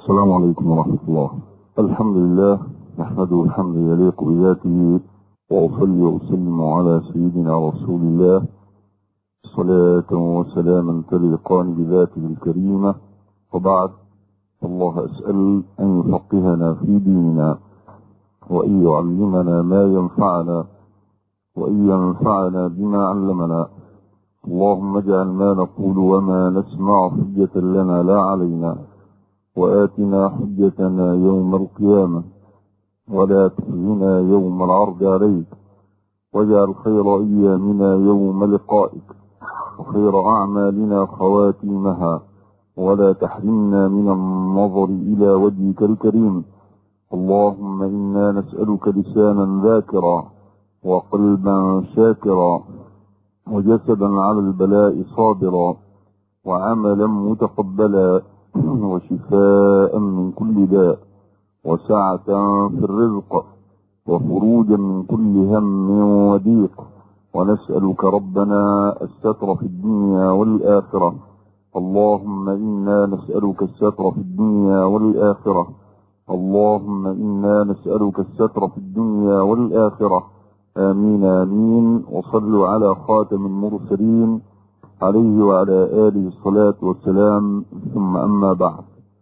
السلام عليكم ورحمة الله الحمد لله نحمده الحمد يليق بذاته وأصلي وأسلم على سيدنا رسول الله صلاة وسلاما تليقان بذاته الكريمة وبعد الله أسأل أن يفقهنا في ديننا وأن يعلمنا ما ينفعنا وأن ينفعنا بما علمنا اللهم اجعل ما نقول وما نسمع حجة لنا لا علينا وآتنا حجتنا يوم القيامة ولا تخزنا يوم العرض عليك واجعل خير أيامنا يوم لقائك وخير أعمالنا خواتيمها ولا تحرمنا من النظر إلى وجهك الكريم اللهم إنا نسألك لسانا ذاكرا وقلبا شاكرا وجسدا على البلاء صابرا وعملا متقبلا وشفاء من كل داء وسعة في الرزق وخروجا من كل هم وضيق ونسألك ربنا الستر في الدنيا والآخرة اللهم إنا نسألك الستر في الدنيا والآخرة اللهم إنا نسألك الستر في الدنيا والآخرة آمين آمين وصلوا على خاتم المرسلين عليه وعلى آله الصلاة والسلام ثم أما بعد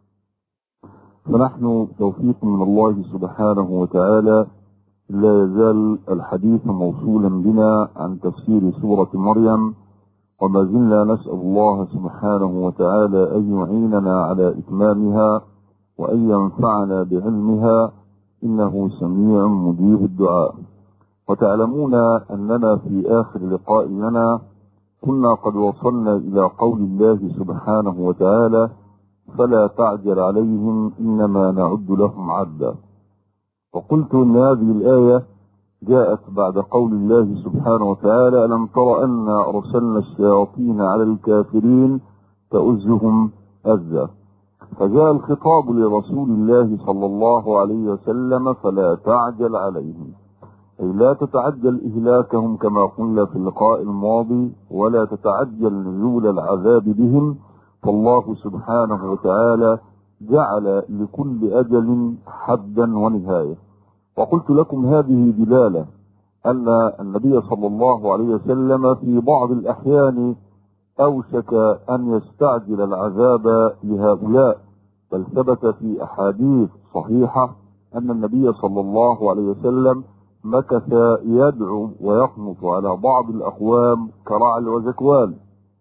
فنحن توفيق من الله سبحانه وتعالى لا يزال الحديث موصولا بنا عن تفسير سورة مريم وما زلنا نسأل الله سبحانه وتعالى أن يعيننا على إتمامها وأن ينفعنا بعلمها إنه سميع مجيب الدعاء وتعلمون أننا في آخر لقاء لنا كنا قد وصلنا إلى قول الله سبحانه وتعالى فلا تعجل عليهم إنما نعد لهم عدا وقلت إن هذه الآية جاءت بعد قول الله سبحانه وتعالى ألم تر أن أرسلنا الشياطين على الكافرين تؤزهم أذى فجاء الخطاب لرسول الله صلى الله عليه وسلم فلا تعجل عليهم أي لا تتعجل إهلاكهم كما قلنا في اللقاء الماضي ولا تتعجل نزول العذاب بهم فالله سبحانه وتعالى جعل لكل أجل حدا ونهاية وقلت لكم هذه دلالة أن النبي صلى الله عليه وسلم في بعض الأحيان أوشك أن يستعجل العذاب لهؤلاء بل ثبت في أحاديث صحيحة أن النبي صلى الله عليه وسلم مكث يدعو ويقنط على بعض الأقوام كرعل وزكوان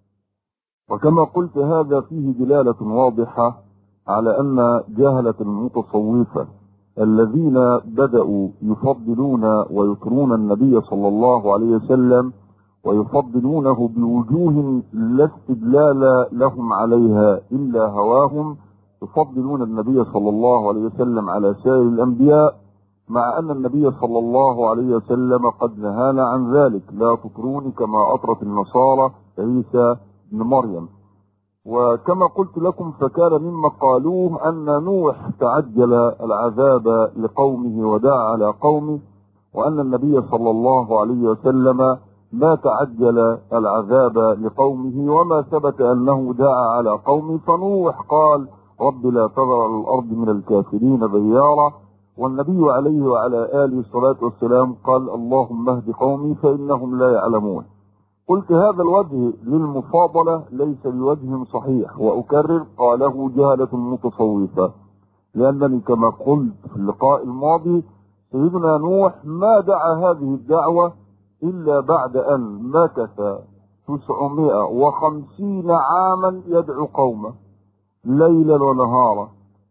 وكما قلت هذا فيه دلالة واضحة على أن جهلة المتصوفة الذين بدأوا يفضلون ويكرون النبي صلى الله عليه وسلم ويفضلونه بوجوه لا استدلال لهم عليها إلا هواهم يفضلون النبي صلى الله عليه وسلم على سائر الأنبياء مع أن النبي صلى الله عليه وسلم قد نهانا عن ذلك لا تطروني كما أطرت النصارى عيسى بن مريم وكما قلت لكم فكان مما قالوه أن نوح تعجل العذاب لقومه ودعا على قومه وأن النبي صلى الله عليه وسلم ما تعجل العذاب لقومه وما ثبت أنه دعا على قومه فنوح قال رب لا تذر على الأرض من الكافرين ديارا والنبي عليه وعلى آله الصلاة والسلام قال اللهم اهد قومي فإنهم لا يعلمون قلت هذا الوجه للمفاضلة ليس بوجه صحيح وأكرر قاله جهلة متصوفة لأنني كما قلت في اللقاء الماضي سيدنا نوح ما دعا هذه الدعوة إلا بعد أن مكث تسعمائة وخمسين عاما يدعو قومه ليلا ونهارا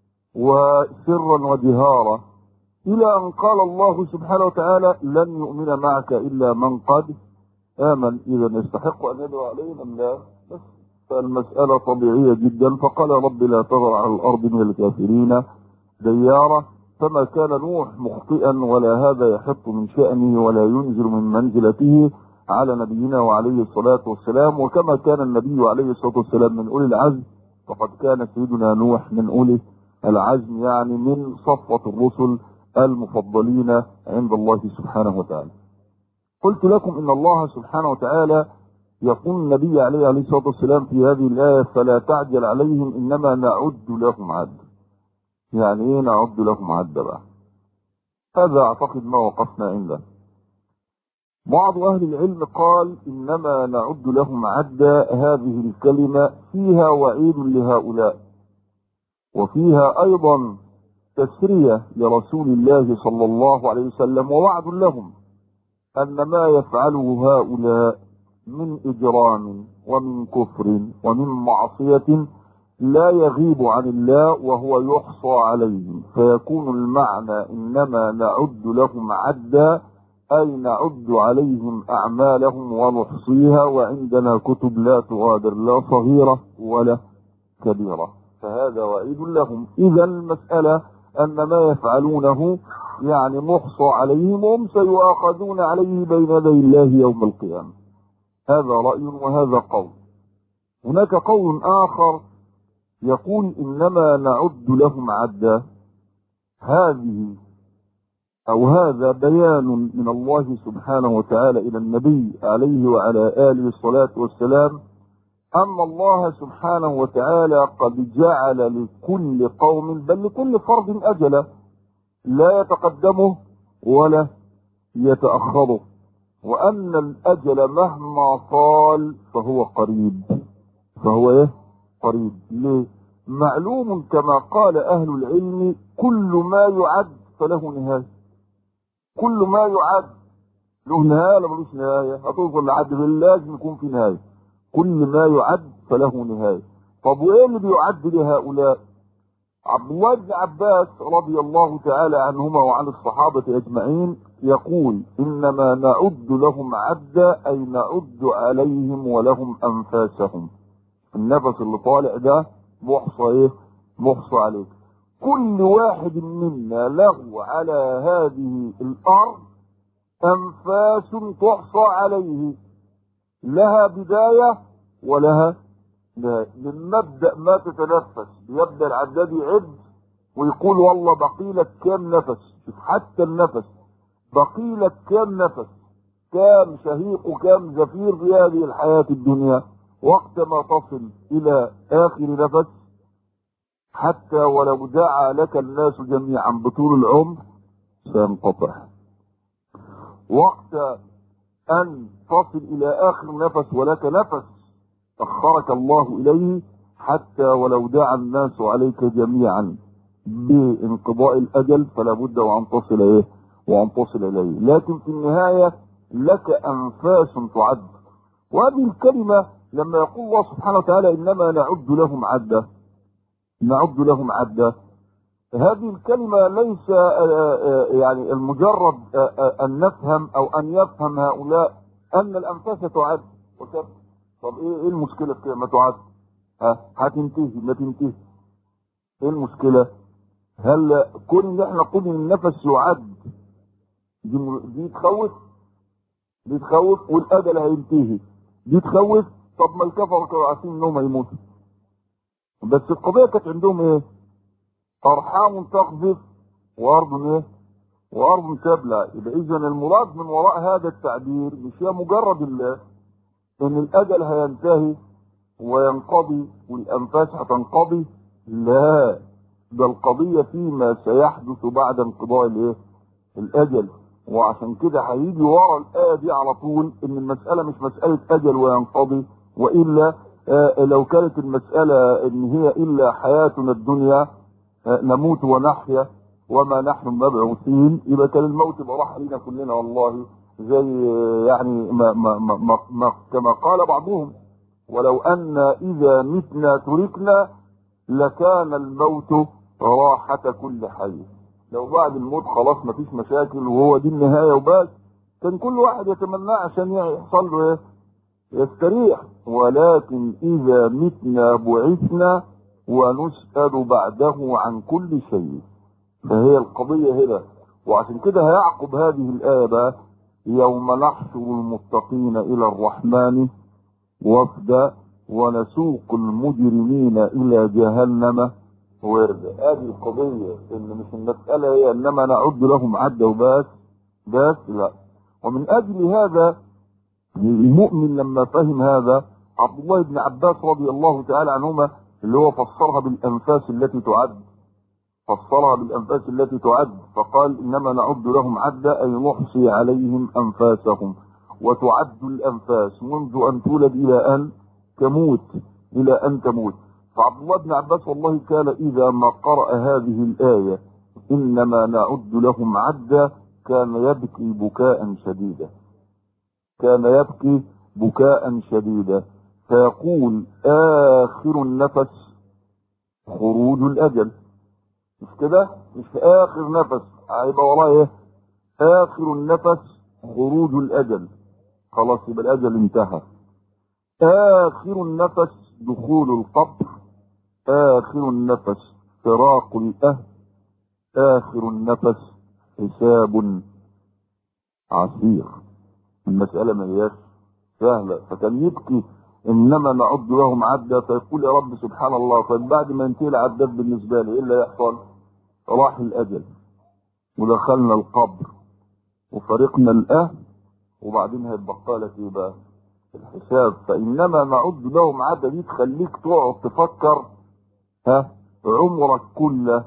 وسرا وجهارا إلى أن قال الله سبحانه وتعالى لن يؤمن معك إلا من قد آمن إذا يستحق أن يدعو عليهم أم لا بس فالمسألة طبيعية جدا فقال رب لا تذر على الأرض من الكافرين ديارا فما كان نوح مخطئا ولا هذا يحط من شأنه ولا ينزل من منزلته على نبينا وعليه الصلاة والسلام وكما كان النبي عليه الصلاة والسلام من أولي العزم فقد كان سيدنا نوح من أولي العزم يعني من صفوة الرسل المفضلين عند الله سبحانه وتعالى قلت لكم ان الله سبحانه وتعالى يقول النبي عليه عليه الصلاه والسلام في هذه الايه فلا تعجل عليهم انما نعد لهم عد يعني ايه نعد لهم عدا بقى هذا اعتقد ما وقفنا عنده بعض اهل العلم قال انما نعد لهم عدا هذه الكلمة فيها وعيد لهؤلاء وفيها ايضا تسرية لرسول الله صلى الله عليه وسلم ووعد لهم ان ما يفعله هؤلاء من اجرام ومن كفر ومن معصية لا يغيب عن الله وهو يحصى عليهم فيكون المعنى انما نعد لهم عدا اي نعد عليهم اعمالهم ونحصيها وعندنا كتب لا تغادر لا صغيرة ولا كبيرة فهذا وعيد لهم اذا المسألة ان ما يفعلونه يعني محصى عليهم وهم سيؤاخذون عليه بين يدي الله يوم القيامة هذا رأي وهذا قول هناك قول اخر يقول انما نعد لهم عدا هذه او هذا بيان من الله سبحانه وتعالى الى النبي عليه وعلى اله الصلاة والسلام ان الله سبحانه وتعالى قد جعل لكل قوم بل لكل فرد اجلا لا يتقدمه ولا يتأخره وان الاجل مهما طال فهو قريب فهو ايه قريب ليه معلوم كما قال اهل العلم كل ما يعد فله نهايه كل ما يعد له نهايه ولا ملوش نهايه هتوصل لحد لازم يكون في نهايه كل ما يعد فله نهايه طب وايه اللي بيعد لهؤلاء عبد الله بن عباس رضي الله تعالى عنهما وعن الصحابة أجمعين يقول إنما نعد لهم عدا أي نعد عليهم ولهم أنفاسهم النفس اللي طالع ده محصى ايه محصى عليه كل واحد منا له على هذه الارض انفاس تحصى عليه لها بداية ولها نهاية من مبدأ ما تتنفس يبدأ العداد يعد ويقول والله بقي لك كام نفس شوف حتى النفس بقي لك كام نفس كام شهيق وكام زفير في هذه الحياة الدنيا وقت ما تصل الى اخر نفس حتى ولو دعا لك الناس جميعا بطول العمر سينقطع وقت ان تصل الى اخر نفس ولك نفس اخرك الله اليه حتى ولو دعا الناس عليك جميعا بانقضاء الاجل فلا بد وان تصل ايه وان تصل اليه لكن في النهايه لك انفاس تعد وهذه الكلمه لما يقول الله سبحانه وتعالى انما نعد لهم عده نعد لهم عده هذه الكلمه ليس يعني المجرد ان نفهم او ان يفهم هؤلاء ان الانفاس تعد طب ايه ايه المشكله في كده ما تعد ها هتنتهي ما تنتهي ايه المشكله هل كون ان احنا نقول ان النفس يعد دي, دي تخوف دي تخوف والاجل هينتهي دي تخوف طب ما الكفر كانوا عارفين انهم هيموتوا بس القضيه كانت عندهم ايه ارحام تقذف وارض ايه وارض تبلع يبقى اذا المراد من وراء هذا التعبير مش هي مجرد الله ان الاجل هينتهي وينقضي والانفاس هتنقضي لا ده القضية فيما سيحدث بعد انقضاء الايه الاجل وعشان كده هيجي ورا الآية دي على طول ان المسألة مش مسألة اجل وينقضي والا آه لو كانت المسألة ان هي الا حياتنا الدنيا آه نموت ونحيا وما نحن مبعوثين يبقى كان الموت يبقى راح علينا كلنا والله زي يعني ما, ما, ما, ما, ما كما قال بعضهم ولو ان اذا متنا تركنا لكان الموت راحة كل حي لو بعد الموت خلاص مفيش مشاكل وهو دي النهاية وبس كان كل واحد يتمناه عشان يحصل له ايه يستريح ولكن اذا متنا بعثنا ونسأل بعده عن كل شيء فهي القضية هنا وعشان كده هيعقب هذه الآية بقى يوم نحشر المتقين إلى الرحمن وفدا ونسوق المجرمين إلى جهنم وردا هذه القضية إن مش المسألة هي إنما نعد لهم عدة وبس بس لا ومن أجل هذا المؤمن لما فهم هذا عبد الله بن عباس رضي الله تعالى عنهما اللي هو فسرها بالأنفاس التي تعد فصلها بالأنفاس التي تعد فقال إنما نعد لهم عدا أي نحصي عليهم أنفاسهم وتعد الأنفاس منذ أن تولد إلى أن تموت إلى أن تموت فعبد الله بن عباس والله كان إذا ما قرأ هذه الآية إنما نعد لهم عدا كان يبكي بكاء شديدا كان يبكي بكاء شديدا فيقول آخر النفس خروج الأجل مش كده مش في آخر نفس هيبقى والله إيه آخر النفس خروج الأجل خلاص يبقى الأجل انتهى آخر النفس دخول القبر آخر النفس فراق الأهل آخر النفس حساب عسير المسألة ما هياش سهلة فكان يبكي إنما نعد لهم عدا فيقول يا رب سبحان الله طيب بعد ما ينتهي العداد بالنسبة لي إيه اللي يحصل؟ راح الأجل ودخلنا القبر وفرقنا الأهل وبعدين هيتبقى لك إيه بقى؟ الحساب فإنما نعد لهم عدا دي تخليك تقعد تفكر ها عمرك كله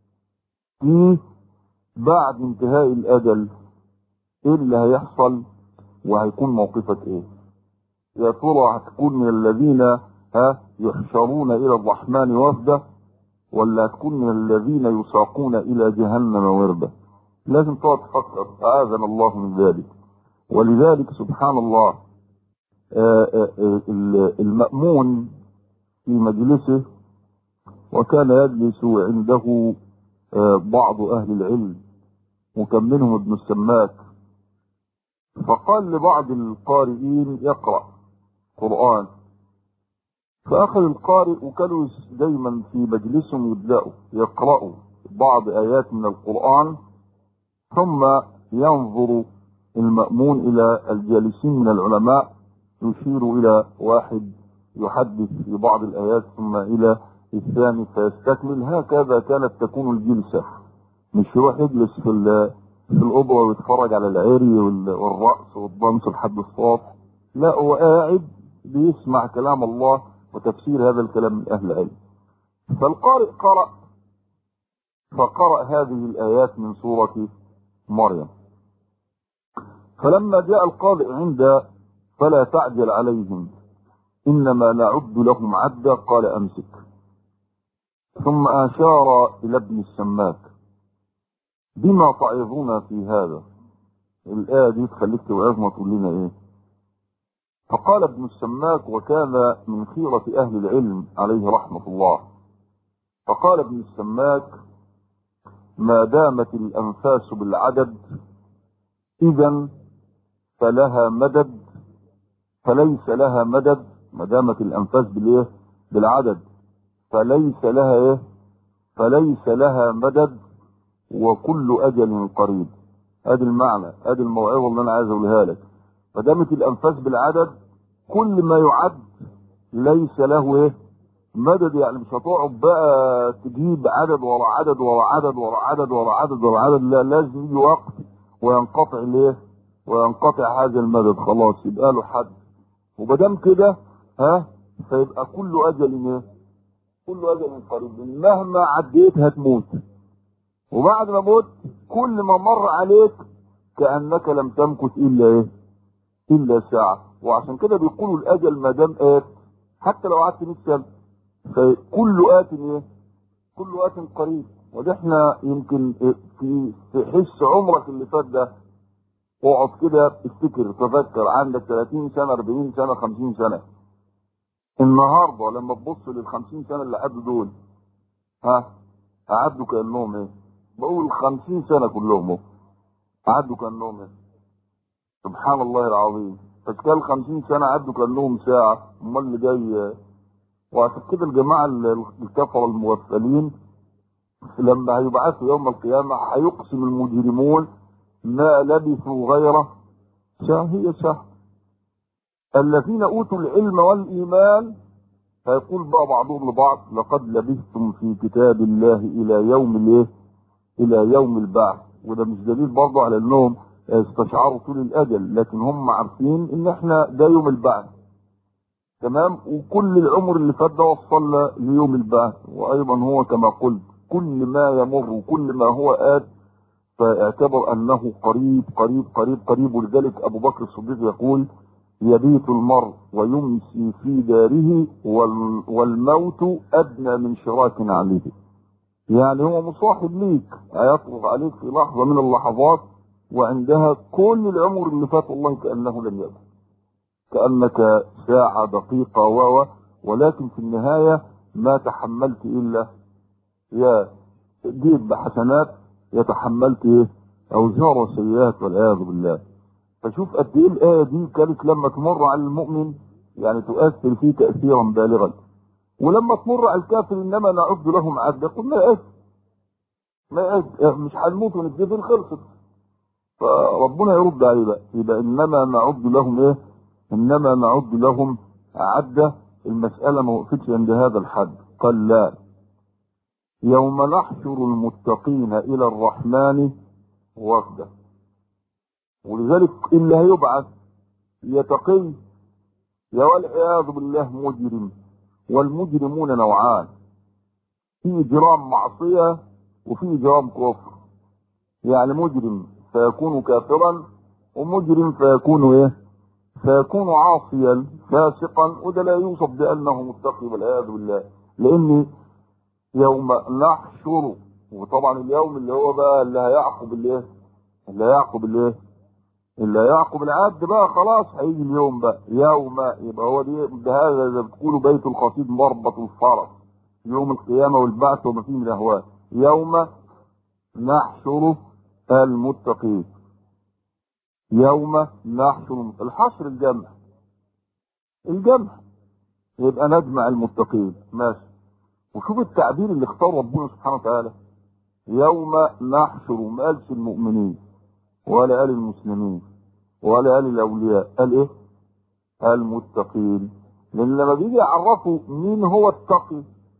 في بعد انتهاء الأجل إيه اللي هيحصل وهيكون موقفك إيه يا ترى هتكون من الذين ها يحشرون إلى الرحمن وفدا ولا هتكون من الذين يساقون إلى جهنم وردا لازم تقعد تفكر أعاذنا الله من ذلك ولذلك سبحان الله آآ آآ المأمون في مجلسه وكان يجلس عنده بعض أهل العلم وكان منهم ابن السماك فقال لبعض القارئين يقرأ قرآن فأخذ القارئ وكانوا دايما في مجلسهم يبدأوا يقرأوا بعض آيات من القرآن ثم ينظر المأمون إلى الجالسين من العلماء يشير إلى واحد يحدث في بعض الآيات ثم إلى الثاني فيستكمل هكذا كانت تكون الجلسة مش يروح يجلس في في الأوضة ويتفرج على العري والرأس والضمس لحد الصبح لا هو قاعد بيسمع كلام الله وتفسير هذا الكلام من أهل العلم فالقارئ قرأ فقرأ هذه الآيات من سورة مريم فلما جاء القارئ عند فلا تعجل عليهم إنما نعد لهم عدا قال أمسك ثم أشار إلى ابن السماك بما تعظنا في هذا الآية دي تخليك توعظنا تقول لنا إيه فقال ابن السماك وكان من خيرة أهل العلم عليه رحمة الله فقال ابن السماك ما دامت الأنفاس بالعدد إذا فلها مدد فليس لها مدد ما دامت الأنفاس بالإيه بالعدد فليس لها إيه فليس لها مدد وكل أجل قريب ادي المعنى ادي الموعظة اللي أنا عايز أقولها لك فدامت الأنفاس بالعدد كل ما يعد ليس له إيه مدد يعني مش هتقعد بقى تجيب عدد ورا عدد ورا عدد ورا عدد ورا عدد ورا عدد لا لازم يجي وقت وينقطع الايه وينقطع هذا المدد خلاص يبقى له حد ومادام كده ها فيبقى كل اجل ايه كل اجل قريب مهما عديت هتموت وبعد ما موت كل ما مر عليك كانك لم تمكث الا ايه الا ساعه وعشان كده بيقولوا الاجل ما دام ات حتى لو قعدت 100 سنه فكل آت ايه كل آت قريب وده احنا يمكن في في حس عمرك اللي فات ده اقعد كده افتكر تفكر عندك 30 سنه 40 سنه 50 سنه النهارده لما تبص لل 50 سنه اللي عدوا دول ها عدوا كانهم ايه؟ بقول 50 سنه كلهم اهو عدوا كانهم ايه؟ سبحان الله العظيم فكان 50 سنه عدوا كانهم ساعه امال اللي جاي وعشان كده الجماعة الكفرة المغفلين لما هيبعثوا يوم القيامة هيقسم المجرمون ما لبثوا غير ساعة هي ساعة الذين أوتوا العلم والإيمان فيقول بقى بعضهم لبعض لقد لبثتم في كتاب الله إلى يوم الايه؟ إلى يوم البعث وده مش دليل برضه على أنهم استشعروا طول الأجل لكن هم عارفين إن إحنا ده يوم البعث تمام وكل العمر اللي فات ده وصلنا ليوم البعث وايضا هو كما قلت كل ما يمر وكل ما هو آت فاعتبر أنه قريب قريب قريب قريب ولذلك أبو بكر الصديق يقول يبيت المرء ويمسي في داره وال والموت أدنى من شراك عليه يعني هو مصاحب ليك هيطرق عليك في لحظة من اللحظات وعندها كل العمر اللي فات والله كأنه لم يكن كأنك ساعة دقيقة و ولكن في النهاية ما تحملت إلا يا جيت بحسنات يتحملت إيه أوزار وسيئات والعياذ بالله فشوف قد إيه الآية دي كانت لما تمر على المؤمن يعني تؤثر فيه تأثيرا بالغا ولما تمر على الكافر إنما نعد لهم عد يقول ما يعد ما يعد مش هنموت ونتجبن خلصت فربنا يرد عليه بقى يبقى إنما نعد لهم إيه انما نعد لهم عدة المسألة ما وقفتش عند هذا الحد قال لا يوم نحشر المتقين الى الرحمن وفدا ولذلك اللي هيبعث يتقي يا والعياذ بالله مجرم والمجرمون نوعان في اجرام معصية وفي اجرام كفر يعني مجرم فيكون كافرا ومجرم فيكون ايه فيكون عاصيا فاسقا وده لا يوصف بانه متقي والعياذ بالله لان يوم نحشر وطبعا اليوم اللي هو بقى اللي هيعقب الايه اللي هيعقب الايه اللي هيعقب العد بقى خلاص هيجي اليوم بقى يوم يبقى هو دي بهذا زي بتقولوا بيت الخطيب مربط الفرس يوم القيامه والبعث وما فيه من الاهوال يوم نحشر المتقين يوم نحشر الحشر الجمع الجمع يبقى نجمع المتقين ماشي وشوف التعبير اللي اختاره ربنا سبحانه وتعالى يوم نحشر ما قالش المؤمنين ولا قال المسلمين ولا قال الاولياء قال ايه المتقين لان لما بيجي يعرفوا مين هو التقي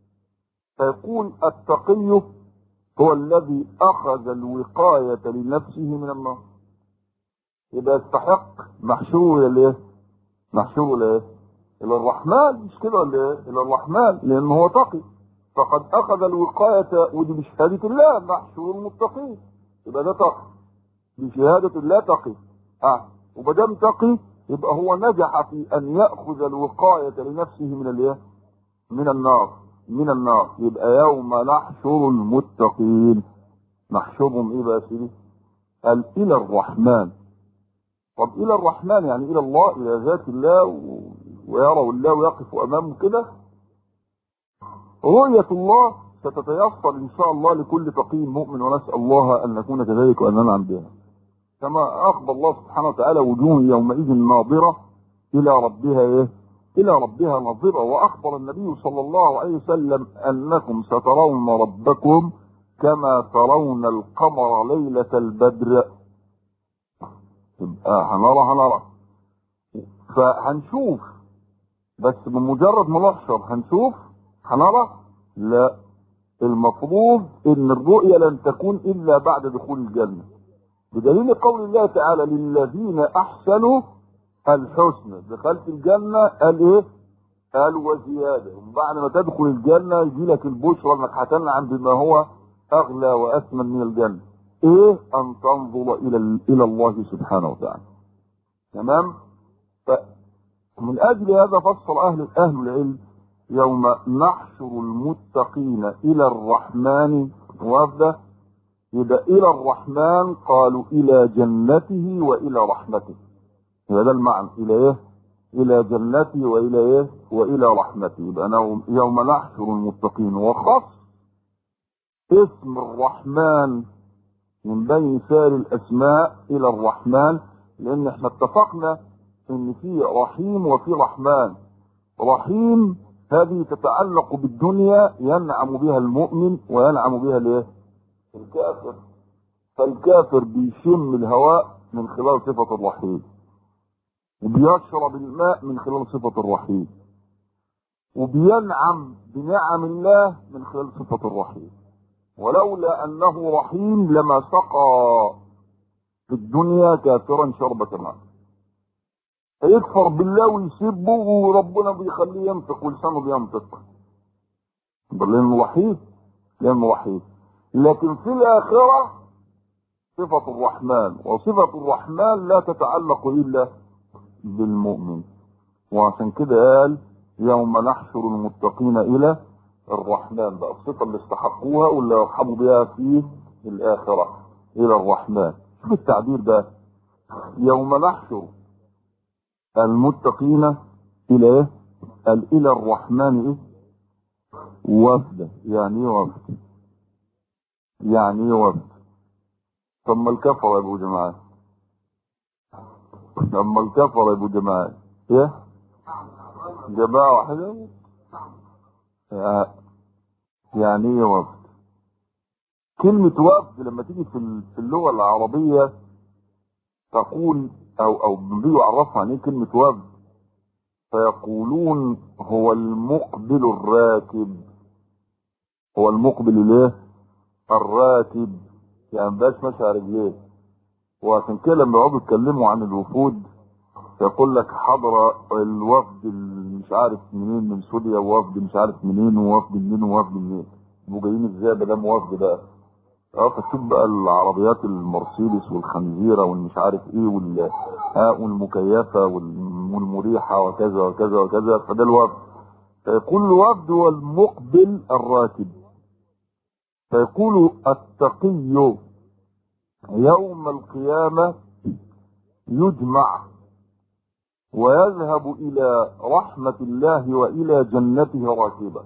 فيقول التقي هو الذي اخذ الوقايه لنفسه من النار يبقى يستحق محشور الى ايه؟ محشور الى ايه؟ الى الرحمن مش كده ولا ايه؟ الى الرحمن لان هو تقي فقد اخذ الوقايه ودي بشهاده الله محشور المتقين يبقى ده تقي بشهاده الله تقي اه ومادام تقي يبقى هو نجح في ان ياخذ الوقايه لنفسه من الايه؟ من النار من النار يبقى يوم نحشر المتقين نحشرهم ايه بقى يا سيدي؟ قال الى الرحمن طب الى الرحمن يعني الى الله الى ذات الله ويروا الله ويقف امامه كده رؤية الله ستتيسر ان شاء الله لكل تقي مؤمن ونسأل الله ان نكون كذلك وان ننعم بها كما اخبر الله سبحانه وتعالى وجوه يومئذ ناظرة الى ربها ايه الى ربها ناظرة واخبر النبي صلى الله عليه وسلم انكم سترون ربكم كما ترون القمر ليلة البدر يبقى هنرى هنرى فهنشوف بس بمجرد ما نحشر هنشوف هنرى لا المفروض ان الرؤية لن تكون الا بعد دخول الجنة بدليل قول الله تعالى للذين احسنوا الحسنى دخلت الجنة قال ايه قال وزيادة وبعد ما تدخل الجنة يجي لك البشرى انك هتنعم بما هو اغلى واثمن من الجنة ايه ان تنظر الى الى الله سبحانه وتعالى تمام فمن اجل هذا فسر اهل اهل العلم يوم نحشر المتقين الى الرحمن وفدا يبقى الى الرحمن قالوا الى جنته والى رحمته يبقى ده المعنى الى ايه الى جنته والى ايه والى رحمته يبقى يوم نحشر المتقين وخص اسم الرحمن من بين سائر الاسماء الى الرحمن لان احنا اتفقنا ان في رحيم وفي رحمن رحيم هذه تتعلق بالدنيا ينعم بها المؤمن وينعم بها الايه الكافر فالكافر بيشم الهواء من خلال صفة الرحيم وبيشرب الماء من خلال صفة الرحيم وبينعم بنعم الله من خلال صفة الرحيم ولولا انه رحيم لما سقى في الدنيا كافرا شربة ماء فيكفر بالله ويسبه وربنا بيخليه ينطق ولسانه بينطق بل لانه رحيم لانه رحيم لكن في الاخره صفه الرحمن وصفه الرحمن لا تتعلق الا بالمؤمن وعشان كده قال يوم نحشر المتقين الى الرحمن بقى الصفه اللي استحقوها واللي يرحموا بها في الاخره الى الرحمن شوف التعبير ده يوم نحشر المتقين الى ايه قال الى الرحمن ايه وفد يعني ايه وفد يعني ايه وفد طب ما الكفر يا ابو جماعه طب ما الكفر يا ابو جماعه ايه جماعه واحده يعني ايه وفد كلمة وفد لما تيجي في في اللغة العربية تقول او او بيجوا يعرفوا عن ايه كلمة وفد فيقولون هو المقبل الراكب هو المقبل الايه الراكب يعني مبقاش ماشي على رجليه وعشان كده لما يقعدوا يتكلموا عن الوفود يقول لك حضر الوفد مش عارف منين من سوريا ووفد مش عارف منين ووفد منين ووفد منين يبقوا جايين ازاي ده وفد بقى اه فتشوف بقى العربيات المرسيدس والخنزيره والمش عارف ايه وال اه والمكيفه والمريحه وكذا وكذا وكذا فده الوفد فيقول الوفد هو المقبل الراكب فيقول التقي يوم القيامه يجمع ويذهب الى رحمه الله والى جنته راكبا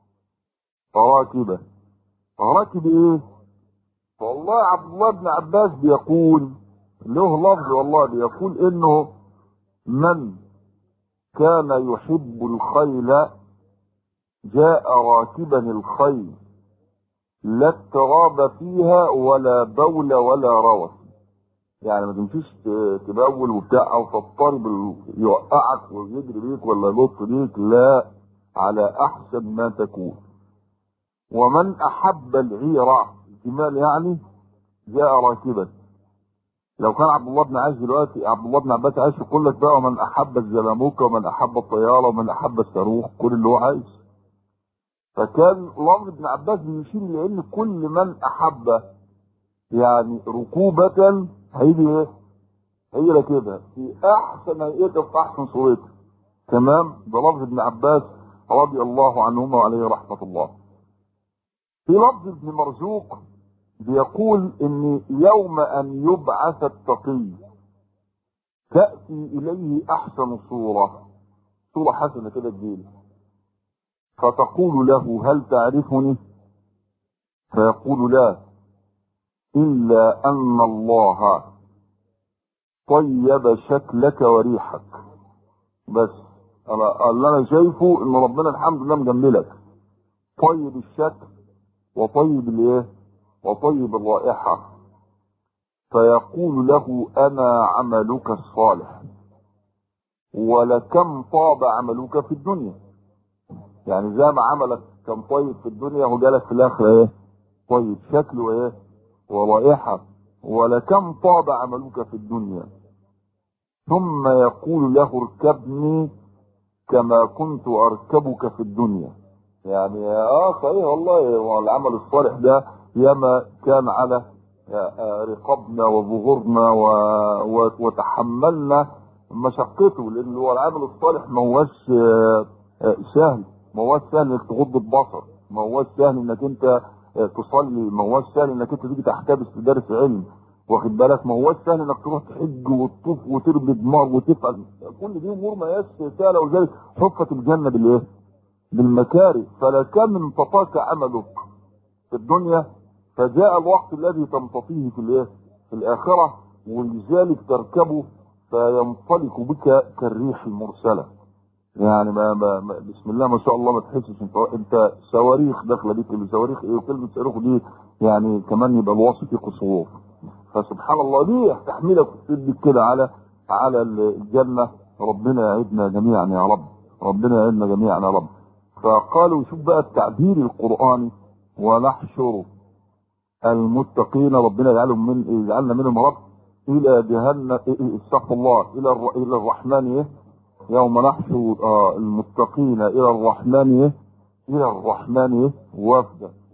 راكبا راكب ايه والله عبد الله بن عباس بيقول له لفظ والله بيقول انه من كان يحب الخيل جاء راكبا الخيل لا اضطراب فيها ولا بول ولا روث يعني ما تمشيش تبول وبتاع او تضطرب يوقعك ويجري بيك ولا ينط بيك لا على احسن ما تكون ومن احب العيره الجمال يعني جاء راكبا لو كان عبد الله بن عاش دلوقتي عبد الله بن عباس عايش يقول لك بقى ومن احب الزلموكه ومن احب الطياره ومن احب الصاروخ كل اللي هو عايش فكان لفظ ابن عباس بيشير لان كل من احب يعني ركوبة هيجي ايه؟ هيجي راكبها في احسن هيئته في احسن صورته تمام ده لفظ ابن عباس رضي الله عنهما وعليه رحمه الله في لفظ ابن مرزوق بيقول ان يوم ان يبعث التقي تأتي اليه احسن صورة صورة حسنة كده تجيل فتقول له هل تعرفني فيقول لا الا ان الله طيب شكلك وريحك بس انا اللي انا شايفه ان ربنا الحمد لله مجملك طيب الشكل وطيب الايه وطيب الرائحة فيقول له انا عملك الصالح ولكم طاب عملك في الدنيا يعني زي ما عملك كان طيب في الدنيا هو جالك في الاخرة ايه طيب شكله ايه ورائحة ولكم طاب عملك في الدنيا ثم يقول له اركبني كما كنت اركبك في الدنيا يعني اه صحيح والله العمل الصالح ده ياما كان على رقابنا وظهورنا و... و... وتحملنا مشقته لان هو العمل الصالح ما هوش سهل ما هوش سهل انك تغض البصر ما هوش سهل انك انت تصلي ما هوش سهل انك انت تيجي تحتبس في درس علم واخد بالك ما هوش سهل انك تروح تحج وتطوف وتربي دماغ وتفعل كل دي امور ما هياش سهله وذلك حفت الجنه بالايه؟ بالمكاره فلا كان انتطاك عملك في الدنيا فجاء الوقت الذي تمتطيه في الايه؟ في الاخره ولذلك تركبه فينطلق بك كالريح المرسله يعني ما, ما, ما بسم الله ما شاء الله ما تحسش انت انت صواريخ داخله بيك صواريخ ايه وكلمه صاروخ دي يعني كمان يبقى الوصف فيه قصور فسبحان الله ليه تحملك وتديك كده على على الجنه ربنا يعيدنا جميعا يا رب ربنا يعيدنا جميعا يا رب فقالوا شوف بقى التعبير القراني ونحشر المتقين ربنا يجعلهم من يجعلنا منهم رب الى جهنم استغفر الله الى الى الرحمن ايه يوم نحشر آه المتقين الى الرحمن ايه الى الرحمن ايه وفدا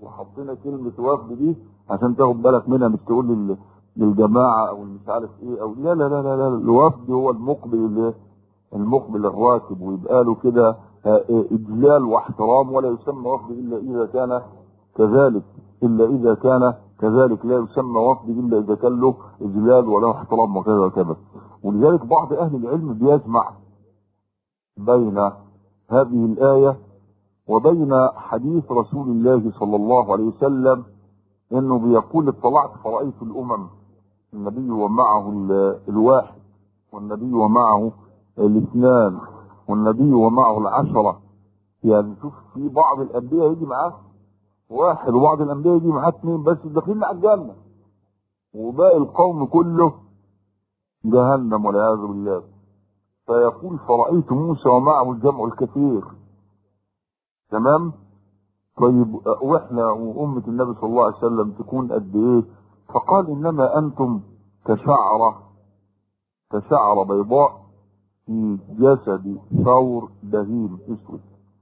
وحطينا كلمة وفد دي عشان تاخد بالك منها مش تقول لل- للجماعة او مش عارف ايه او لا لا لا لا, لا. الوفد هو المقبل اللي المقبل الراكب ويبقى له كده آه، آه، اجلال واحترام ولا يسمى وفد الا اذا كان كذلك الا اذا كان كذلك لا يسمى وفد الا اذا كان له اجلال وله احترام وكذا وكذا ولذلك بعض اهل العلم بيجمع بين هذه الايه وبين حديث رسول الله صلى الله عليه وسلم انه بيقول اطلعت فرأيت الامم النبي ومعه ال- الواحد والنبي ومعه الاثنان والنبي ومعه العشرة يعني شوف في بعض الانبياء يجي معاه واحد وبعض الانبياء يجي معاه اثنين بس داخلين مع الجنة وباقي القوم كله جهنم والعياذ بالله فيقول فرأيت موسى ومعه الجمع الكثير تمام طيب واحنا وأمة النبي صلى الله عليه وسلم تكون قد ايه فقال انما انتم كشعرة كشعرة بيضاء في جسد ثور بهيم اسود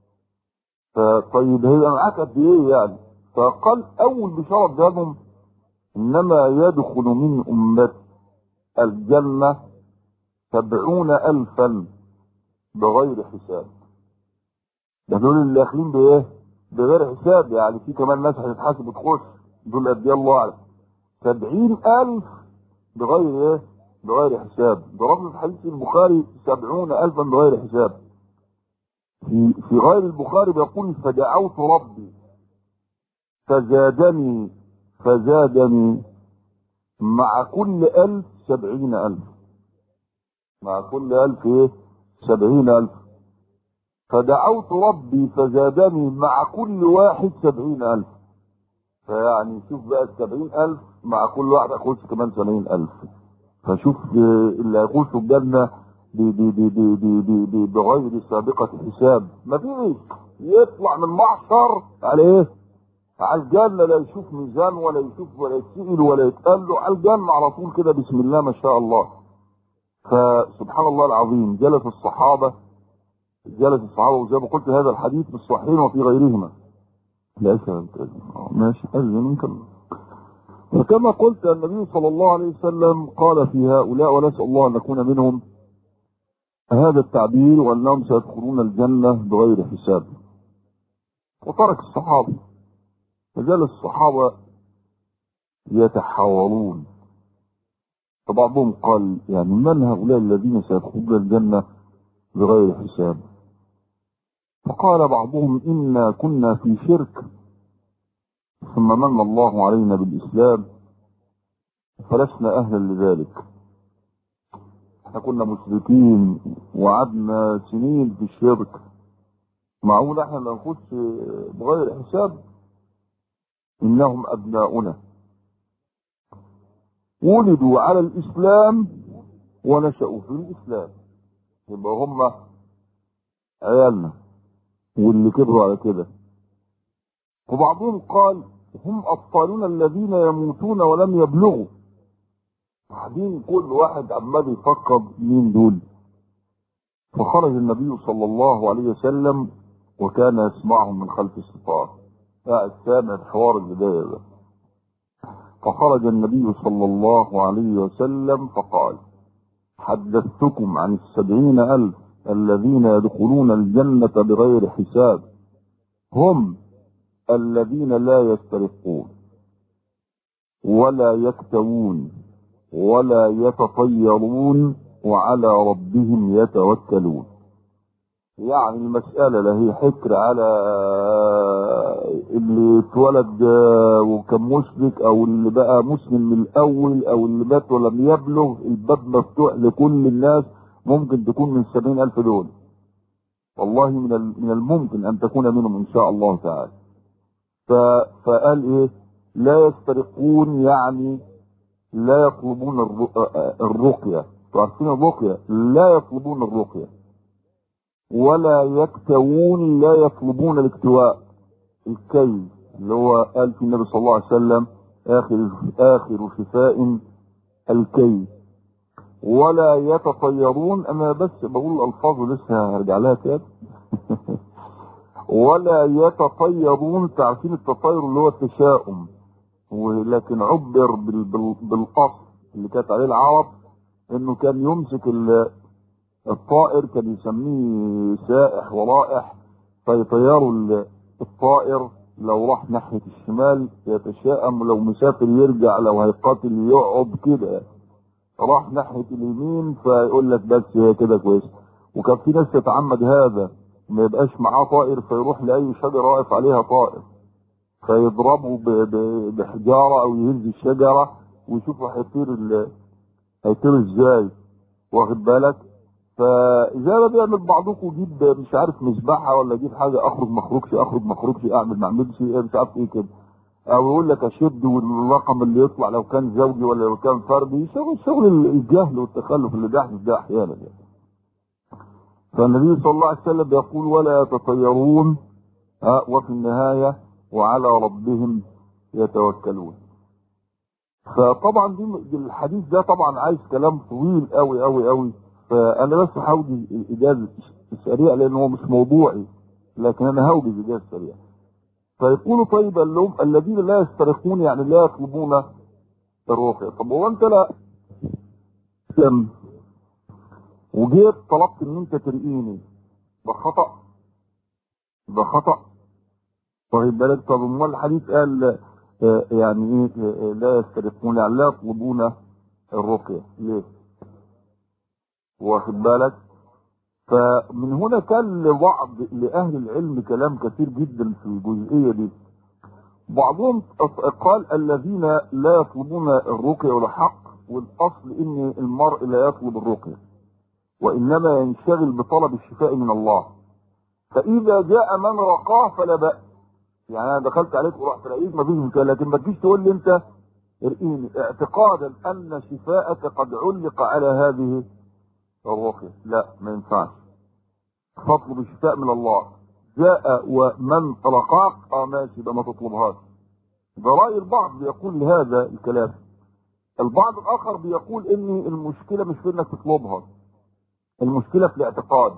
فطيب هي معاك قد ايه يعني فقال اول بشارة بهذهم انما يدخل من امتي الجنة سبعون الفا بغير حساب ده دول اللي داخلين بايه بغير حساب يعني في كمان ناس هتتحاسب وتخش دول قد ايه الله اعلم سبعين الف بغير ايه بغير حساب ضربنا في حديث البخاري سبعون الفا بغير حساب في في غير البخاري بيقول فدعوت ربي فزادني فزادني مع كل ألف سبعين ألف مع كل ألف إيه سبعين ألف فدعوت ربي فزادني مع كل واحد سبعين ألف فيعني شوف بقى السبعين ألف مع كل واحد أخش كمان سبعين ألف فشوف آه، اللي هيخشوا الجنة ب- ب- ب- ب- ب- ب- ب- بغير سابقة حساب ما فيش يطلع من محشر على ايه على الجنة لا يشوف ميزان ولا يشوف ولا يتسئل ولا يتقال له على الجنة على طول كده بسم الله ما شاء الله فسبحان الله العظيم جلس الصحابة جلس الصحابة وزي ما قلت هذا الحديث في الصحيحين وفي غيرهما لا أسأل ماشي أذن نكمل فكما قلت النبي صلى الله عليه وسلم قال في هؤلاء ونسأل الله أن نكون منهم هذا التعبير وأنهم سيدخلون الجنة بغير حساب وترك الصحابة فجلس الصحابة يتحاورون فبعضهم قال يعني من هؤلاء الذين سيدخلون الجنة بغير حساب فقال بعضهم إنا كنا في شرك ثم من الله علينا بالإسلام فلسنا أهلا لذلك احنا كنا مشركين وقعدنا سنين في الشرك معقول احنا لا نخش بغير حساب انهم ابناؤنا ولدوا على الاسلام ونشأوا في الاسلام يبقى هم عيالنا واللي كبروا على كده وبعضهم قال هم أطفالنا الذين يموتون ولم يبلغوا قاعدين كل واحد عمال يفكر مين دول فخرج النبي صلى الله عليه وسلم وكان يسمعهم من خلف الستار قاعد سامع الحوار اللي داير ده فخرج النبي صلى الله عليه وسلم فقال حدثتكم عن السبعين ألف الذين يدخلون الجنة بغير حساب هم الذين لا يسترقون ولا يكتوون ولا يتطيرون وعلى ربهم يتوكلون يعني المسألة لا هي حكر على اللي اتولد وكان مشرك او اللي بقى مسلم من الاول او اللي مات ولم يبلغ الباب مفتوح لكل الناس ممكن تكون من سبعين الف دول والله من من الممكن ان تكون منهم ان شاء الله تعالى فقال ايه لا يسترقون يعني لا يطلبون الرقية عارفين الرقية لا يطلبون الرقية ولا يكتوون لا يطلبون الاكتواء الكي اللي هو قال في النبي صلى الله عليه وسلم اخر اخر شفاء الكي ولا يتطيرون انا بس بقول الالفاظ لسه هرجع لها تاني ولا يتطيرون تعرفين التطير اللي هو التشاؤم ولكن عبر بال- بال- بالاصل اللي كانت عليه العرب انه كان يمسك ال- الطائر كان يسميه سائح ورائح فيطيروا ال- الطائر لو راح ناحية الشمال يتشائم ولو مسافر يرجع لو هيقاتل يقعد كده راح ناحية اليمين فيقول لك بس هي كده كويس وكان في ناس تتعمد هذا ما يبقاش معاه طائر فيروح لأي شجرة واقف عليها طائر فيضربه ب- ب- بحجارة أو يهز الشجرة ويشوفوا هيطير ال- هيطير ازاي واخد بالك فزي ما بيعمل بعضكم يجيب مش عارف مسبحه ولا يجيب حاجه اخرج ما اخرجش اخرج ما اخرجش اعمل ما اعملش ايه مش عارف ايه كده او يقول لك اشد والرقم اللي يطلع لو كان زوجي ولا لو كان فردي شغل شغل الجهل والتخلف اللي بيحدث ده احيانا يعني. فالنبي صلى الله عليه وسلم يقول ولا يتطيرون ها، وفي النهايه وعلى ربهم يتوكلون فطبعا دي دي الحديث ده طبعا عايز كلام طويل قوي قوي قوي فانا بس هوجز اجازه سريع لان هو مش موضوعي لكن انا هوجز اجازه سريع فيقولوا طيب قال لهم الذين لا يسترقون يعني لا يطلبون الرقية طب هو انت لا تم وجيت طلبت ان انت ترقيني ده خطأ ده خطأ طيب بالك طب امال الحديث قال آه، يعني ايه آه، لا يسترقون يعني لا يطلبون الرقية ليه؟ واخد بالك فمن هنا كان لبعض لأهل العلم كلام كثير جدا في الجزئية دي بعضهم قال الذين لا يطلبون الرقية ولا حق والأصل إن المرء لا يطلب الرقية وإنما ينشغل بطلب الشفاء من الله فإذا جاء من رقاه فلا بأس يعني أنا دخلت عليك ورحت رأيك ما فيش مشكلة لكن ما تجيش تقول لي أنت ارقيني اعتقادا أن شفاءك قد علق على هذه الرقية لا ما ينفعش تطلب الشفاء من الله جاء ومن رقاك اه ماشي يبقى ما تطلبهاش ده رأي البعض بيقول هذا الكلام البعض الآخر بيقول إن المشكلة مش في إنك تطلبها المشكلة في الاعتقاد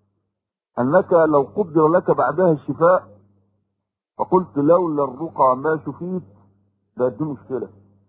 أنك لو قدر لك بعدها الشفاء فقلت لولا الرقى ما شفيت ده دي مشكلة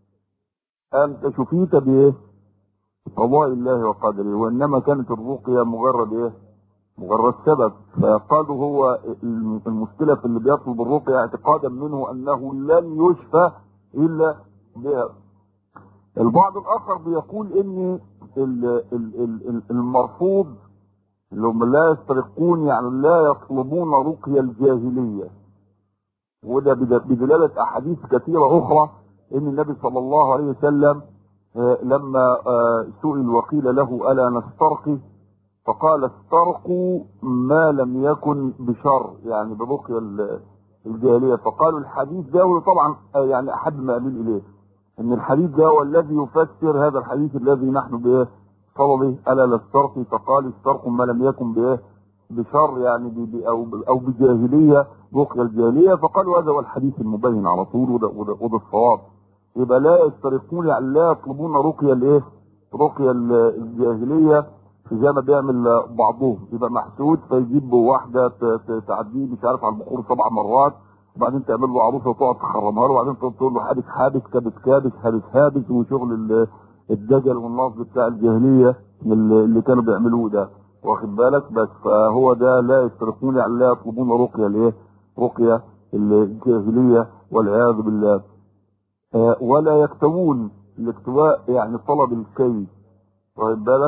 أنت شفيت بإيه؟ قضاء الله وقدره وإنما كانت الرقية مجرد إيه؟ مجرد سبب فقالوا هو المشكلة في اللي بيطلب الرقية اعتقادا منه أنه لن يشفى إلا بها البعض الآخر بيقول إن ال- ال- ال- ال- المرفوض اللي هم لا يسترقون يعني لا يطلبون رقية الجاهلية وده بد- بدلالة أحاديث كثيرة أخرى إن النبي صلى الله عليه وسلم آه، لما آه، سئل وقيل له ألا نسترقي فقال استرقوا ما لم يكن بشر يعني برقية ال- الجاهلية فقالوا الحديث ده هو طبعا آه، يعني أحد ما أميل إليه ان الحديث ده هو الذي يفسر هذا الحديث الذي نحن به طلبه الا نسترقي فقال استرقوا ما لم يكن به بشر يعني ب- ب- او ب- او بجاهليه رقيه الجاهليه فقالوا هذا هو الحديث المبين على طول وده, وده, وده الصواب يبقى لا يسترقون يعني لا يطلبون رقيه الايه؟ رقيه ال- الجاهليه زي ما بيعمل بعضهم يبقى محسود فيجيب واحده ت- ت- تعديه مش عارف على البخور سبع مرات وبعدين تعمل له عروسه وتقعد تخرمها له وبعدين تقول له حابس حابس كابس كابس حابس حابس وشغل ال- الدجل والنصب بتاع الجاهليه اللي اللي كانوا بيعملوه ده واخد بالك بس فهو ده لا يسترقون يعني لا يطلبون رقيه الايه؟ رقيه الجاهليه والعياذ بالله آه، ولا يكتوون الاكتواء يعني طلب الكي واخد بالك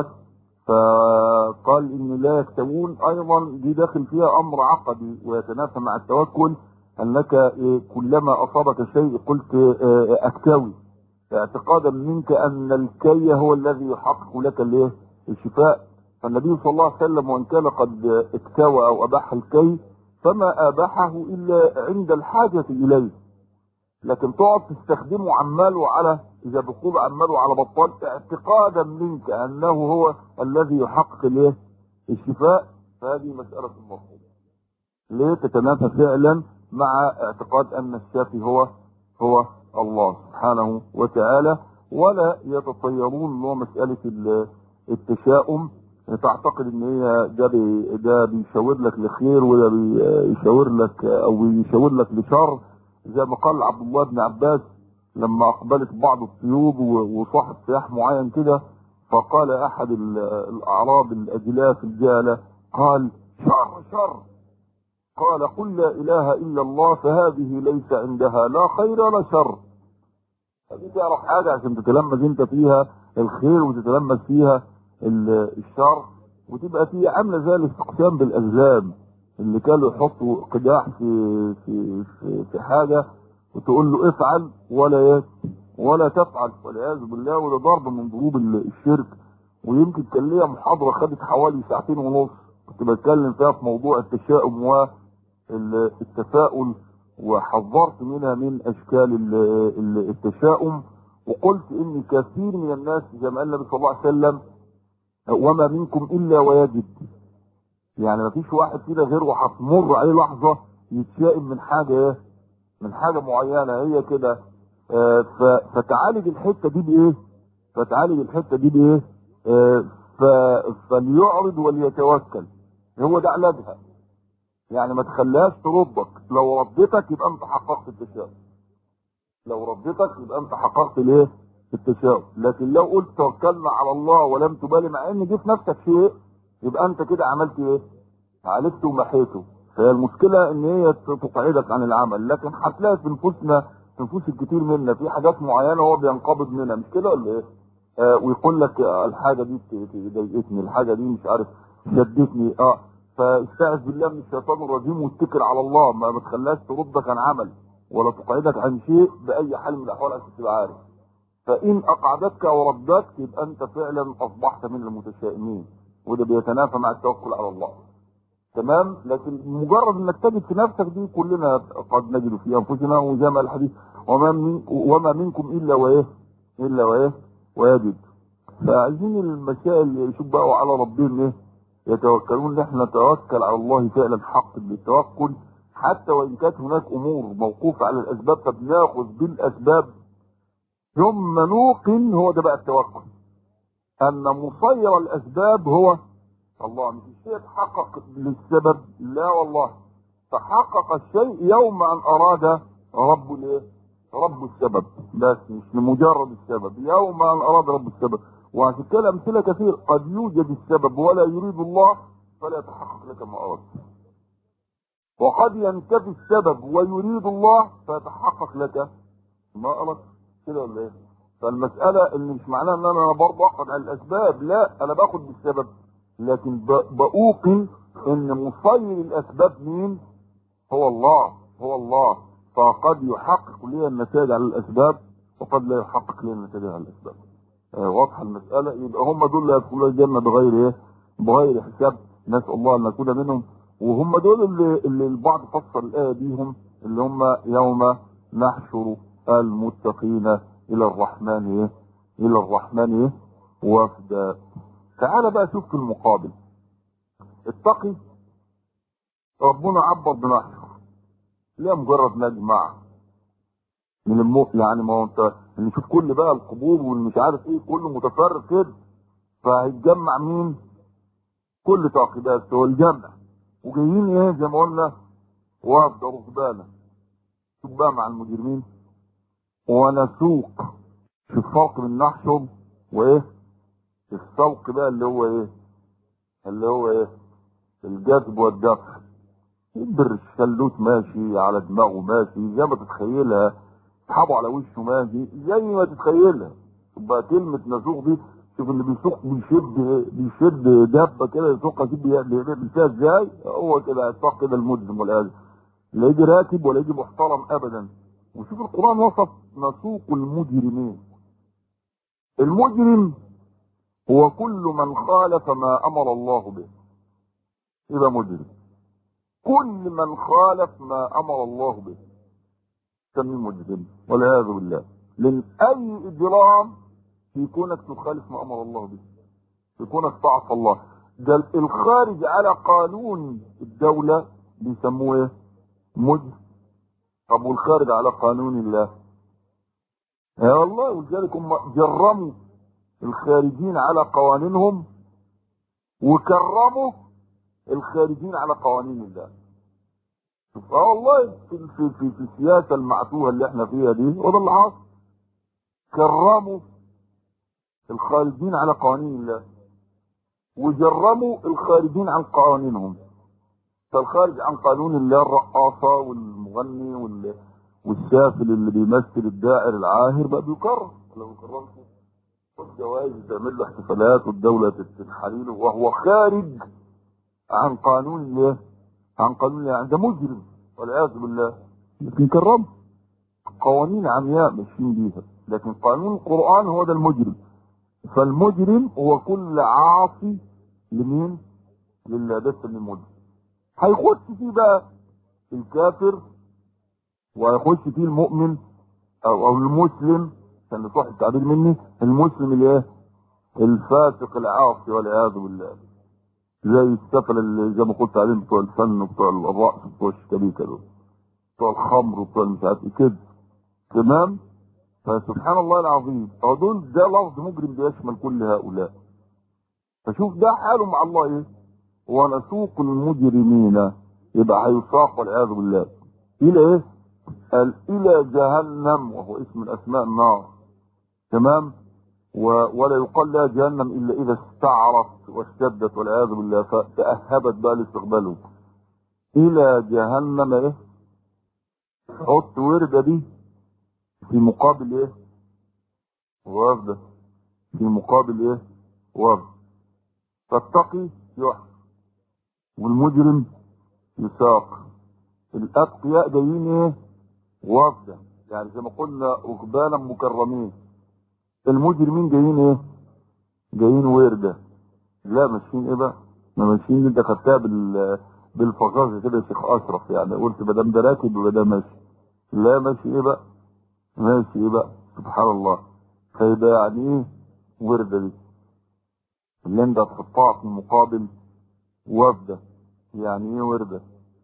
فقال ان لا يكتوون ايضا دي داخل فيها امر عقدي ويتنافى مع التوكل انك إيه، كلما اصابك شيء قلت إيه، اكتوي اعتقادا منك ان الكي هو الذي يحقق لك الايه الشفاء فالنبي صلى الله عليه وسلم وان كان قد اكتوى او اباح الكي فما اباحه الا عند الحاجه اليه لكن تقعد تستخدمه عمال وعلى اذا بقول عمال وعلى بطال اعتقادا منك انه هو الذي يحقق الايه الشفاء فهذه مساله مرفوضه ليه تتنافى فعلا مع اعتقاد ان الشافي هو هو الله سبحانه وتعالى ولا يتطيرون اللي هو مساله ال- التشاؤم تعتقد ان هي ده بي ده بيشاور لك لخير وده بيشاور لك او بيشاور لك لشر زي ما قال عبد الله بن عباس لما اقبلت بعض الطيوب وصاحب سياح معين كده فقال احد الاعراب الاجلاف الجاله قال شر شر قال قل لا اله الا الله فهذه ليس عندها لا خير ولا شر فدي تعرف حاجه عشان تتلمذ انت فيها الخير وتتلمذ فيها الشر وتبقى فيه عامله زي الاستقسام بالاجزام اللي كانوا يحطوا قداح في في في, في حاجه وتقول له افعل ولا ايه ولا تفعل والعياذ بالله وده ضرب من ضروب الشرك ويمكن كان ليا محاضره خدت حوالي ساعتين ونص كنت بتكلم فيها في موضوع التشاؤم والتفاؤل وحذرت منها من اشكال التشاؤم وقلت ان كثير من الناس زي ما قال النبي صلى الله عليه وسلم وما منكم الا ويجد يعني ما فيش واحد كده غير وهتمر عليه لحظه يتشائم من حاجه ايه من حاجه معينه هي كده آه فتعالج الحته دي بايه فتعالج الحته دي بايه آه فليعرض وليتوكل هو ده علاجها يعني ما تخليهاش تردك لو ردتك يبقى انت حققت التشاؤم لو ردتك يبقى انت حققت الايه التشاؤم لكن لو قلت توكلنا على الله ولم تبالي مع ان دي في نفسك شيء يبقى انت كده عملت ايه عالجته ومحيته فهي المشكلة ان هي تقعدك عن العمل لكن هتلاقي في نفوسنا في نفوس الكتير منا في حاجات معينة هو بينقبض منها مش كده ولا ايه آه ويقول لك الحاجة دي ضايقتني الحاجة دي مش عارف شدتني اه فاستعذ بالله من الشيطان الرجيم واتكل على الله ما ما تخليهاش تردك عن عمل ولا تقعدك عن شيء باي حال من الاحوال عشان تبقى عارف فان اقعدتك وردك يبقى انت فعلا اصبحت من المتشائمين وده بيتنافى مع التوكل على الله تمام لكن مجرد انك تجد في نفسك دي كلنا قد نجد في انفسنا وزي ما الحديث وما من وما منكم الا وايه الا وايه ويجد فعايزين المسائل شوف بقى على ربهم ايه يتوكلون ان احنا نتوكل على الله فعلا حق بالتوكل حتى وان كانت هناك امور موقوفه على الاسباب فبناخذ بالاسباب ثم نوقن هو ده بقى التوكل ان مصير الاسباب هو الله مش الشيء تحقق للسبب لا والله تحقق الشيء يوم ان اراد رب الايه رب السبب بس مش لمجرد السبب يوم ان اراد رب السبب وعشان كده امثله كثير قد يوجد السبب ولا يريد الله فلا يتحقق لك ما اردت وقد ينتفي السبب ويريد الله فيتحقق لك ما اردت كده ولا ايه فالمساله اللي مش معناها ان انا برضه اخذ على الاسباب لا انا باخد بالسبب لكن بأوقن ان مصير الاسباب مين هو الله هو الله فقد يحقق لي النتائج على الاسباب وقد لا يحقق لي النتائج على الاسباب آه واضحه المساله يبقى هم دول اللي يدخلون الجنه بغير ايه بغير حساب نسال الله ان نكون منهم وهم دول اللي, اللي البعض فسر الايه بيهم اللي هم يوم نحشر المتقين الى الرحمن ايه الى الرحمن ايه وفدا تعال بقى شوف في المقابل التقي ربنا عبر بنحشر لا مجرد نجمع من الموت يعني ما هو انت نشوف كل بقى القبور والمش عارف ايه كله متفرق كده فهيتجمع مين كل تعقيدات هو الجمع وجايين ايه زي ما قلنا وفد ركبانه شوف بقى مع المجرمين ونسوق في الفرق بين نحشر وايه السوق بقى اللي هو ايه اللي هو ايه الجذب والدفع يبر الشلوت ماشي على دماغه ماشي زي ما تتخيلها اصحابه على وشه ماشي زي ما تتخيلها تبقى كلمة نسوق دي شوف اللي بيسوق بيشد بيشد دابة كده يسوقها كده بيعمل فيها ازاي هو كده الساق كده المجرم والعياذ لا يجي راكب ولا يجي محترم ابدا وشوف القرآن وصف نسوق المجرمين المجرم هو كل من خالف ما امر الله به يبقى مجرم كل من خالف ما امر الله به سميه مجرم والعياذ بالله لان اي اجرام في كونك تخالف ما امر الله به في كونك تعصى الله ده الخارج على قانون الدولة بيسموه ايه مجرم طب والخارج على قانون الله يا والله ولذلك هم جرموا الخارجين على قوانينهم وكرموا الخارجين على قوانين الله اه والله في في في, في السياسه المعتوهه اللي احنا فيها دي وده اللي حصل كرموا الخارجين على قوانين الله وجرموا الخارجين عن قوانينهم فالخارج عن قانون الله الرقاصة والمغني وال... والسافل اللي بيمثل الدائر العاهر بقى بيكرم لو كرمت والجوائز تعمل له احتفالات والدولة تنحريله وهو خارج عن قانون الله عن قانون الله ده مجرم والعياذ بالله لكن كرم قوانين عمياء ماشيين بيها لكن قانون القرآن هو ده المجرم فالمجرم هو كل عاصي لمين؟ لله بس من المجرم هيخش فيه بقى الكافر وهيخش فيه المؤمن او او المسلم عشان صح التعبير مني المسلم الايه؟ الفاسق العاصي والعياذ بالله زي السفل اللي زي ما قلت عليهم بتوع الفن وبتوع الرقص وبتوع الشبيكه دول بتوع الخمر وبتوع مش عارف ايه كده تمام فسبحان الله العظيم هو دول ده لفظ مجرم بيشمل كل هؤلاء فشوف ده حاله مع الله ايه ونسوق المجرمين يبقى هيساق والعياذ بالله الى ايه قال الى جهنم وهو اسم من اسماء النار تمام و... ولا يقال لها جهنم الا اذا استعرت واشتدت والعياذ بالله فتاهبت بقى لاستقباله الى جهنم ايه حط ورده دي في مقابل ايه وفد في مقابل ايه وفد فالتقي يحفظ والمجرم يساق الاتقياء جايين ايه وفدا يعني زي ما قلنا ركبانا مكرمين المجرمين جايين ايه جايين ورده لا ماشيين ايه بقى ما ماشيين انت خدتها بال بالفقاصه كده يا شيخ اشرف يعني قلت ما دام ده راكب يبقى ده ماشي لا ماشي ايه بقى ماشي ايه بقى سبحان الله فيبقى يعني ايه ورده دي اللي انت تحطها في مقابل وفده يعني ايه ورده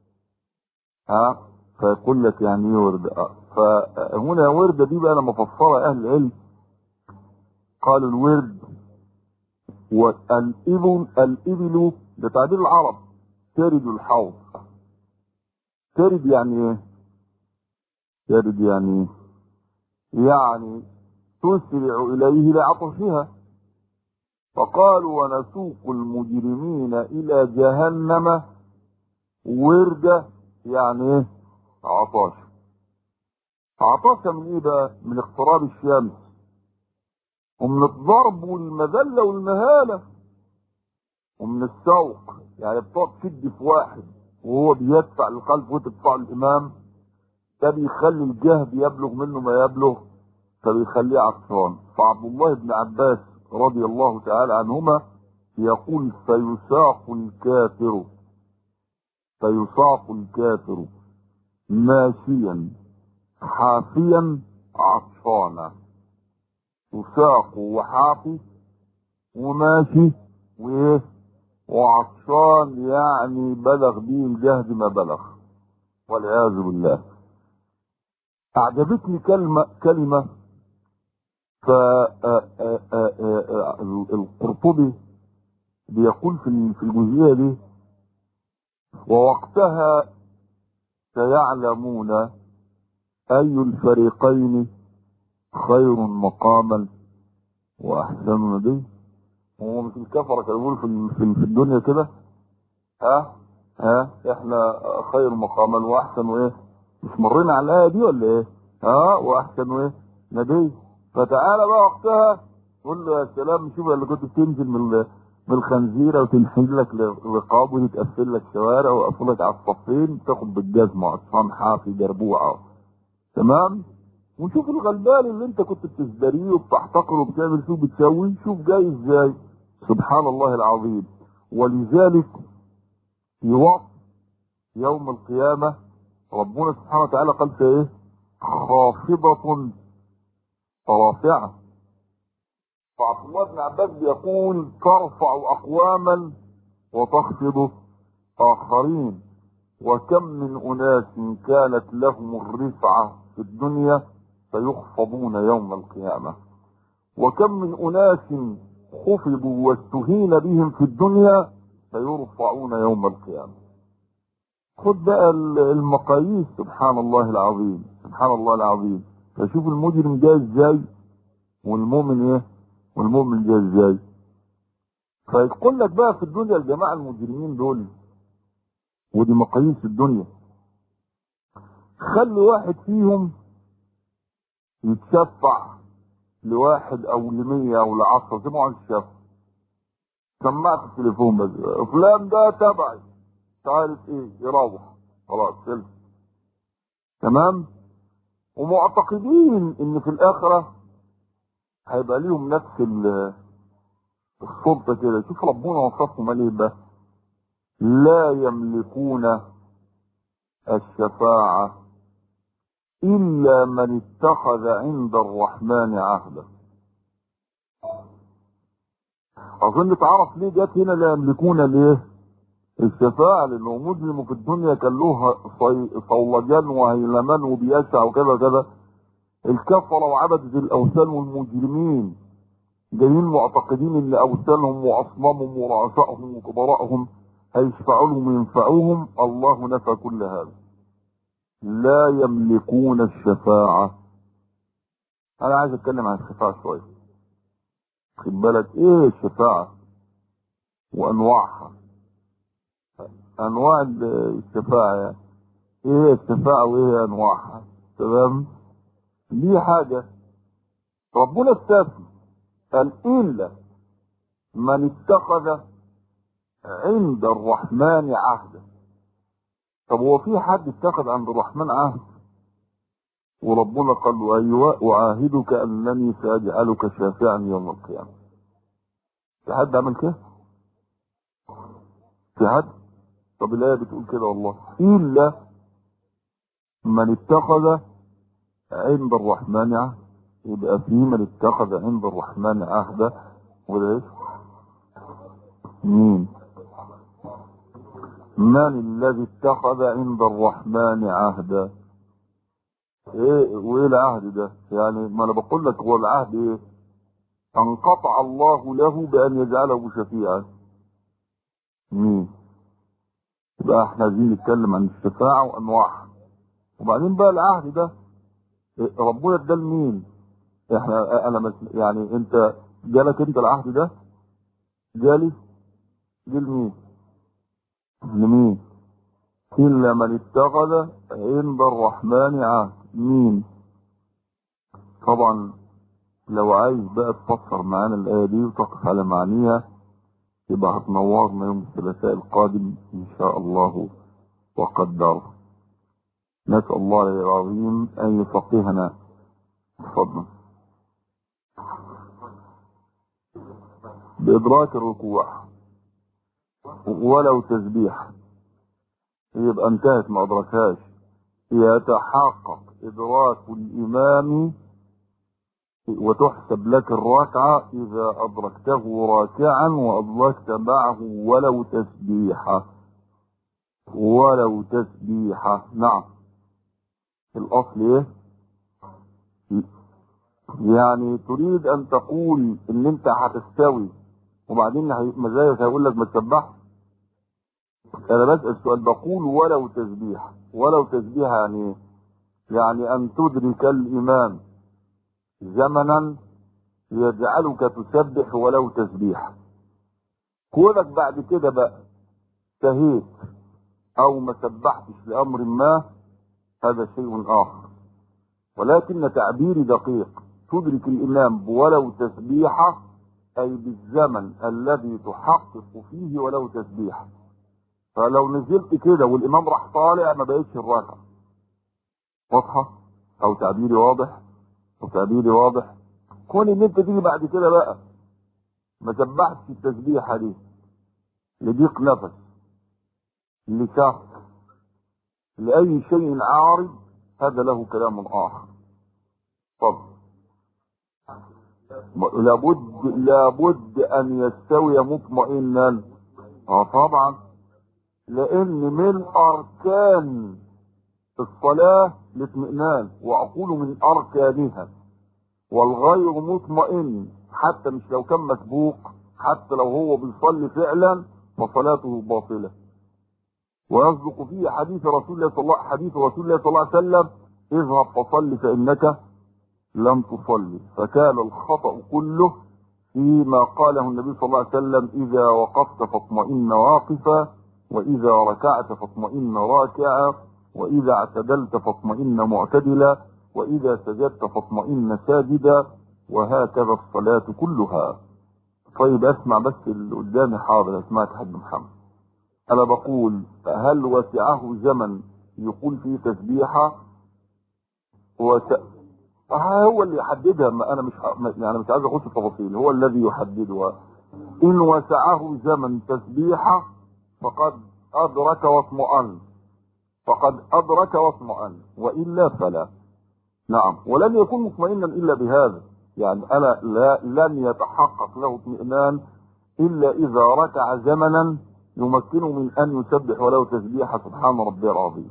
ها فيقول لك يعني ايه ورده آه. فهنا ورده دي بقى لما فسرها اهل العلم قالوا الورد والابل الابل ده تعبير العرب ترد الحوض ترد يعني ايه ترد يعني ايه يعني تسرع اليه لعطشها فقالوا ونسوق المجرمين الى جهنم وردة يعني ايه عطاش عطاش من ايه بقى من اقتراب الشمس ومن الضرب والمذلة والمهانة ومن السوق يعني بتقعد تشد في واحد وهو بيدفع للخلف وانت بتدفع الامام ده بيخلي الجهد يبلغ منه ما يبلغ فبيخليه عطشان فعبد الله بن عباس رضي الله تعالى عنهما يقول فيساق الكافر فيساق الكافر ماشيا حافيا عطشانا يساق وحافي وماشي وايه وعطشان يعني بلغ به الجهد ما بلغ والعياذ بالله اعجبتني كلمه كلمه فالقرطبي بيقول في في الجزئيه دي ووقتها سيعلمون اي الفريقين خير مقاما واحسن ندي هو مش الكفره كانوا بيقولوا في في الدنيا كده ها ها احنا خير مقاما واحسن وايه مش مرينا على الايه دي ولا ايه ها واحسن وايه نبي فتعالى بقى وقتها قول له يا سلام شوف اللي كنت بتنزل من من الخنزيره وتنحل لك رقاب وتتقفل لك شوارع وقفلك على الصفين تاخد بالجزمه عصفان حافي جربوعه تمام ونشوف الغلبان اللي انت كنت بتزدريه وبتحتقره وبتعمل فيه وبتسوي شوف جاي ازاي سبحان الله العظيم ولذلك يوصف يوم القيامه ربنا سبحانه وتعالى قال في ايه خافضه رافعة فعبد الله بن عباس بيقول ترفع أقواما وتخفض آخرين وكم من أناس كانت لهم الرفعة في الدنيا فيخفضون يوم القيامة وكم من أناس خفضوا واستهين بهم في الدنيا فيرفعون يوم القيامة خد بقى المقاييس سبحان الله العظيم سبحان الله العظيم فشوف المجرم جاي ازاي والمؤمن ايه والمؤمن جاي ازاي فيقول لك بقى في الدنيا الجماعة المجرمين دول ودي مقاييس الدنيا خلي واحد فيهم يتشفع لواحد او لمية او لعشرة زي ما هو الشفع سمعت التليفون بس فلان ده تبعي تعرف ايه يروح خلاص سلم تمام ومعتقدين ان في الاخرة هيبقى ليهم نفس السلطة كده شوف ربنا وصفهم عليه بقى لا يملكون الشفاعة إلا من اتخذ عند الرحمن عهدا أظن تعرف ليه جت هنا لا يملكون ليه الشفاعة لأنه مجرم في الدنيا كان له صولجان وهيلمان وبيسع وكذا كذا الكفرة وعبدة الأوثان والمجرمين جايين معتقدين ان اوثانهم واصنامهم ورؤسائهم وكبراءهم هيشفعوا لهم وينفعوهم الله نفى كل هذا لا يملكون الشفاعة انا عايز اتكلم عن الشفاعة شوية خد بالك ايه الشفاعة وانواعها انواع الشفاعة يعني. ايه الشفاعة وايه انواعها تمام دي حاجة ربنا استثنى قال إلا من اتخذ عند الرحمن عهدا طب هو في حد اتخذ عند الرحمن عهد وربنا قال له أيوة أعاهدك أنني سأجعلك شافعا يوم القيامة في حد عمل كده؟ في حد؟ طب الآية بتقول كده والله إلا من اتخذ عند الرحمن عهد يبقى في من اتخذ عند الرحمن عهدا وده ايش؟ مين؟ من الذي اتخذ عند الرحمن عهدا؟ ايه وايه العهد ده؟ يعني ما انا بقول لك هو العهد ايه؟ انقطع الله له بان يجعله شفيعا. مين؟ يبقى احنا عايزين نتكلم عن الشفاعة وانواعها. وبعدين بقى العهد ده ربنا اداه لمين؟ احنا انا مس... يعني انت جالك انت العهد ده جالي جه لمين لمين الا من اتخذ عند الرحمن عهد مين طبعا لو عايز بقى تفسر معانا الايه دي وتقف على معانيها يبقى هتنورنا يوم الثلاثاء القادم ان شاء الله وقدر نسال الله العظيم ان يفقهنا تفضل بإدراك الركوع ولو تسبيح يبقى انتهت ما أدركهاش يتحقق إدراك الإمام وتحسب لك الركعة إذا أدركته راكعا وأدركت معه ولو تسبيحة ولو تسبيحة نعم الأصل إيه؟ يعني تريد أن تقول إن أنت هتستوي وبعدين مزايا هيقول لك ما تسبحش انا بسال سؤال بقول ولو تسبيح ولو تسبيح يعني ايه يعني ان تدرك الامام زمنا يجعلك تسبح ولو تسبيح كونك بعد كده بقى سهيت او ما سبحتش لامر ما هذا شيء اخر ولكن تعبيري دقيق تدرك الامام ولو تسبيحه أي بالزمن الذي تحقق فيه ولو تسبيح فلو نزلت كده والإمام راح طالع ما بقتش الركعة واضحة أو تعبيري واضح أو تعبيري واضح كون إن أنت تيجي بعد كده بقى ما سبحتش التسبيحة دي لضيق نفس لشهر لأي شيء عارض هذا له كلام آخر تفضل لابد لابد ان يستوي مطمئنا اه طبعا لان من اركان الصلاة الاطمئنان واقول من اركانها والغير مطمئن حتى مش لو كان مسبوق حتى لو هو بيصلي فعلا فصلاته باطله ويصدق فيه حديث رسول الله صلى الله حديث رسول الله صلى الله عليه وسلم اذهب فصل فانك لم تصلي فكان الخطا كله فيما قاله النبي صلى الله عليه وسلم اذا وقفت فاطمئن واقفا واذا ركعت فاطمئن راكعا واذا اعتدلت فاطمئن معتدلا واذا سجدت فاطمئن ساجدا وهكذا الصلاه كلها طيب اسمع بس اللي قدامي حاضر اسمعك حد محمد انا بقول هل وسعه زمن يقول فيه تسبيحه وس... هو اللي يحددها ما انا مش يعني مش عايز اخش في تفاصيل هو الذي يحددها ان وسعه زمن تسبيحه فقد ادرك واطمأن فقد ادرك واطمأن والا فلا نعم ولن يكون مطمئنا الا بهذا يعني انا لا لن يتحقق له اطمئنان الا اذا ركع زمنا يمكنه من ان يسبح ولو تسبيحه سبحان ربي العظيم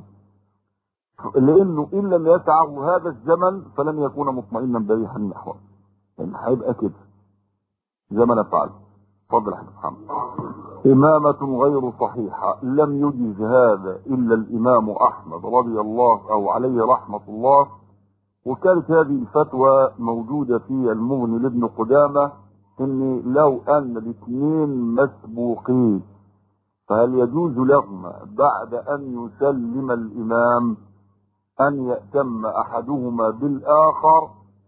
لانه ان لم يسعه هذا الزمن فلن يكون مطمئنا بريحا نحوه يعني هيبقى كده زي ما انا فعل اتفضل يا محمد إمامة غير صحيحة لم يجز هذا إلا الإمام أحمد رضي الله أو عليه رحمة الله وكانت هذه الفتوى موجودة في المغني لابن قدامة إن لو أن الاثنين مسبوقين فهل يجوز لهما بعد أن يسلم الإمام أن يأتم أحدهما بالآخر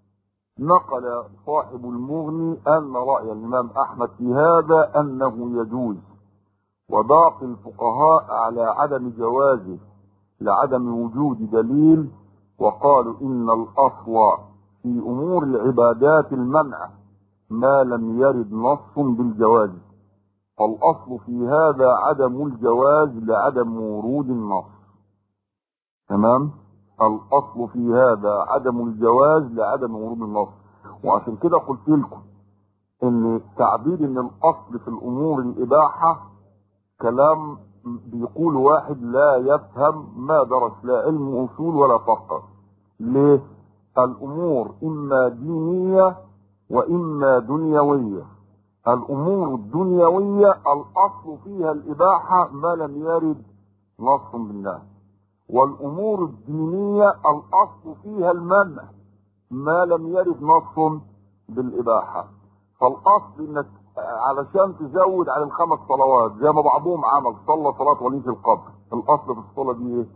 نقل صاحب المغني أن رأي الإمام أحمد في هذا أنه يجوز وباقي الفقهاء على عدم جوازه لعدم وجود دليل وقالوا إن الأصل في أمور العبادات المنع ما لم يرد نص بالجواز فالأصل في هذا عدم الجواز لعدم ورود النص تمام الأصل في هذا عدم الجواز لعدم ورود النص وعشان كده قلت لكم ان تعبير ان الاصل في الامور الاباحه كلام بيقول واحد لا يفهم ما درس لا علم اصول ولا فقه ليه الامور اما دينيه واما دنيويه الامور الدنيويه الاصل فيها الاباحه ما لم يرد نص بالله والامور الدينيه الاصل فيها المنع ما لم يرد نص بالاباحه فالاصل انك علشان تزود على الخمس صلوات زي ما بعضهم عمل صلى صلاه وليد القبر الاصل في الصلاه دي ايه؟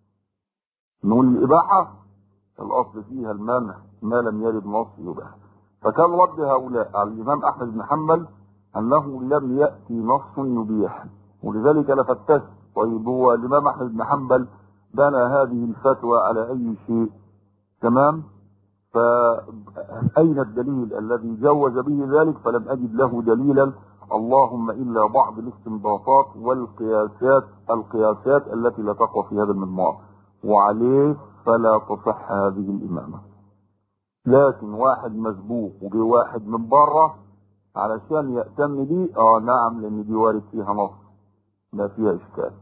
نقول الاباحه الاصل فيها المنع ما لم يرد نص يباح فكان رد هؤلاء على الامام احمد بن حنبل انه لم ياتي نص يبيح ولذلك انا فتشت طيب هو الامام احمد بن حنبل بنى هذه الفتوى على اي شيء تمام فأين الدليل الذي جوز به ذلك فلم أجد له دليلا اللهم إلا بعض الاستنباطات والقياسات القياسات التي لا تقوى في هذا المجموعة وعليه فلا تصح هذه الإمامة لكن واحد مسبوق وجي واحد من بره علشان يأتم دي اه نعم لان دي وارد فيها نص ما فيها اشكال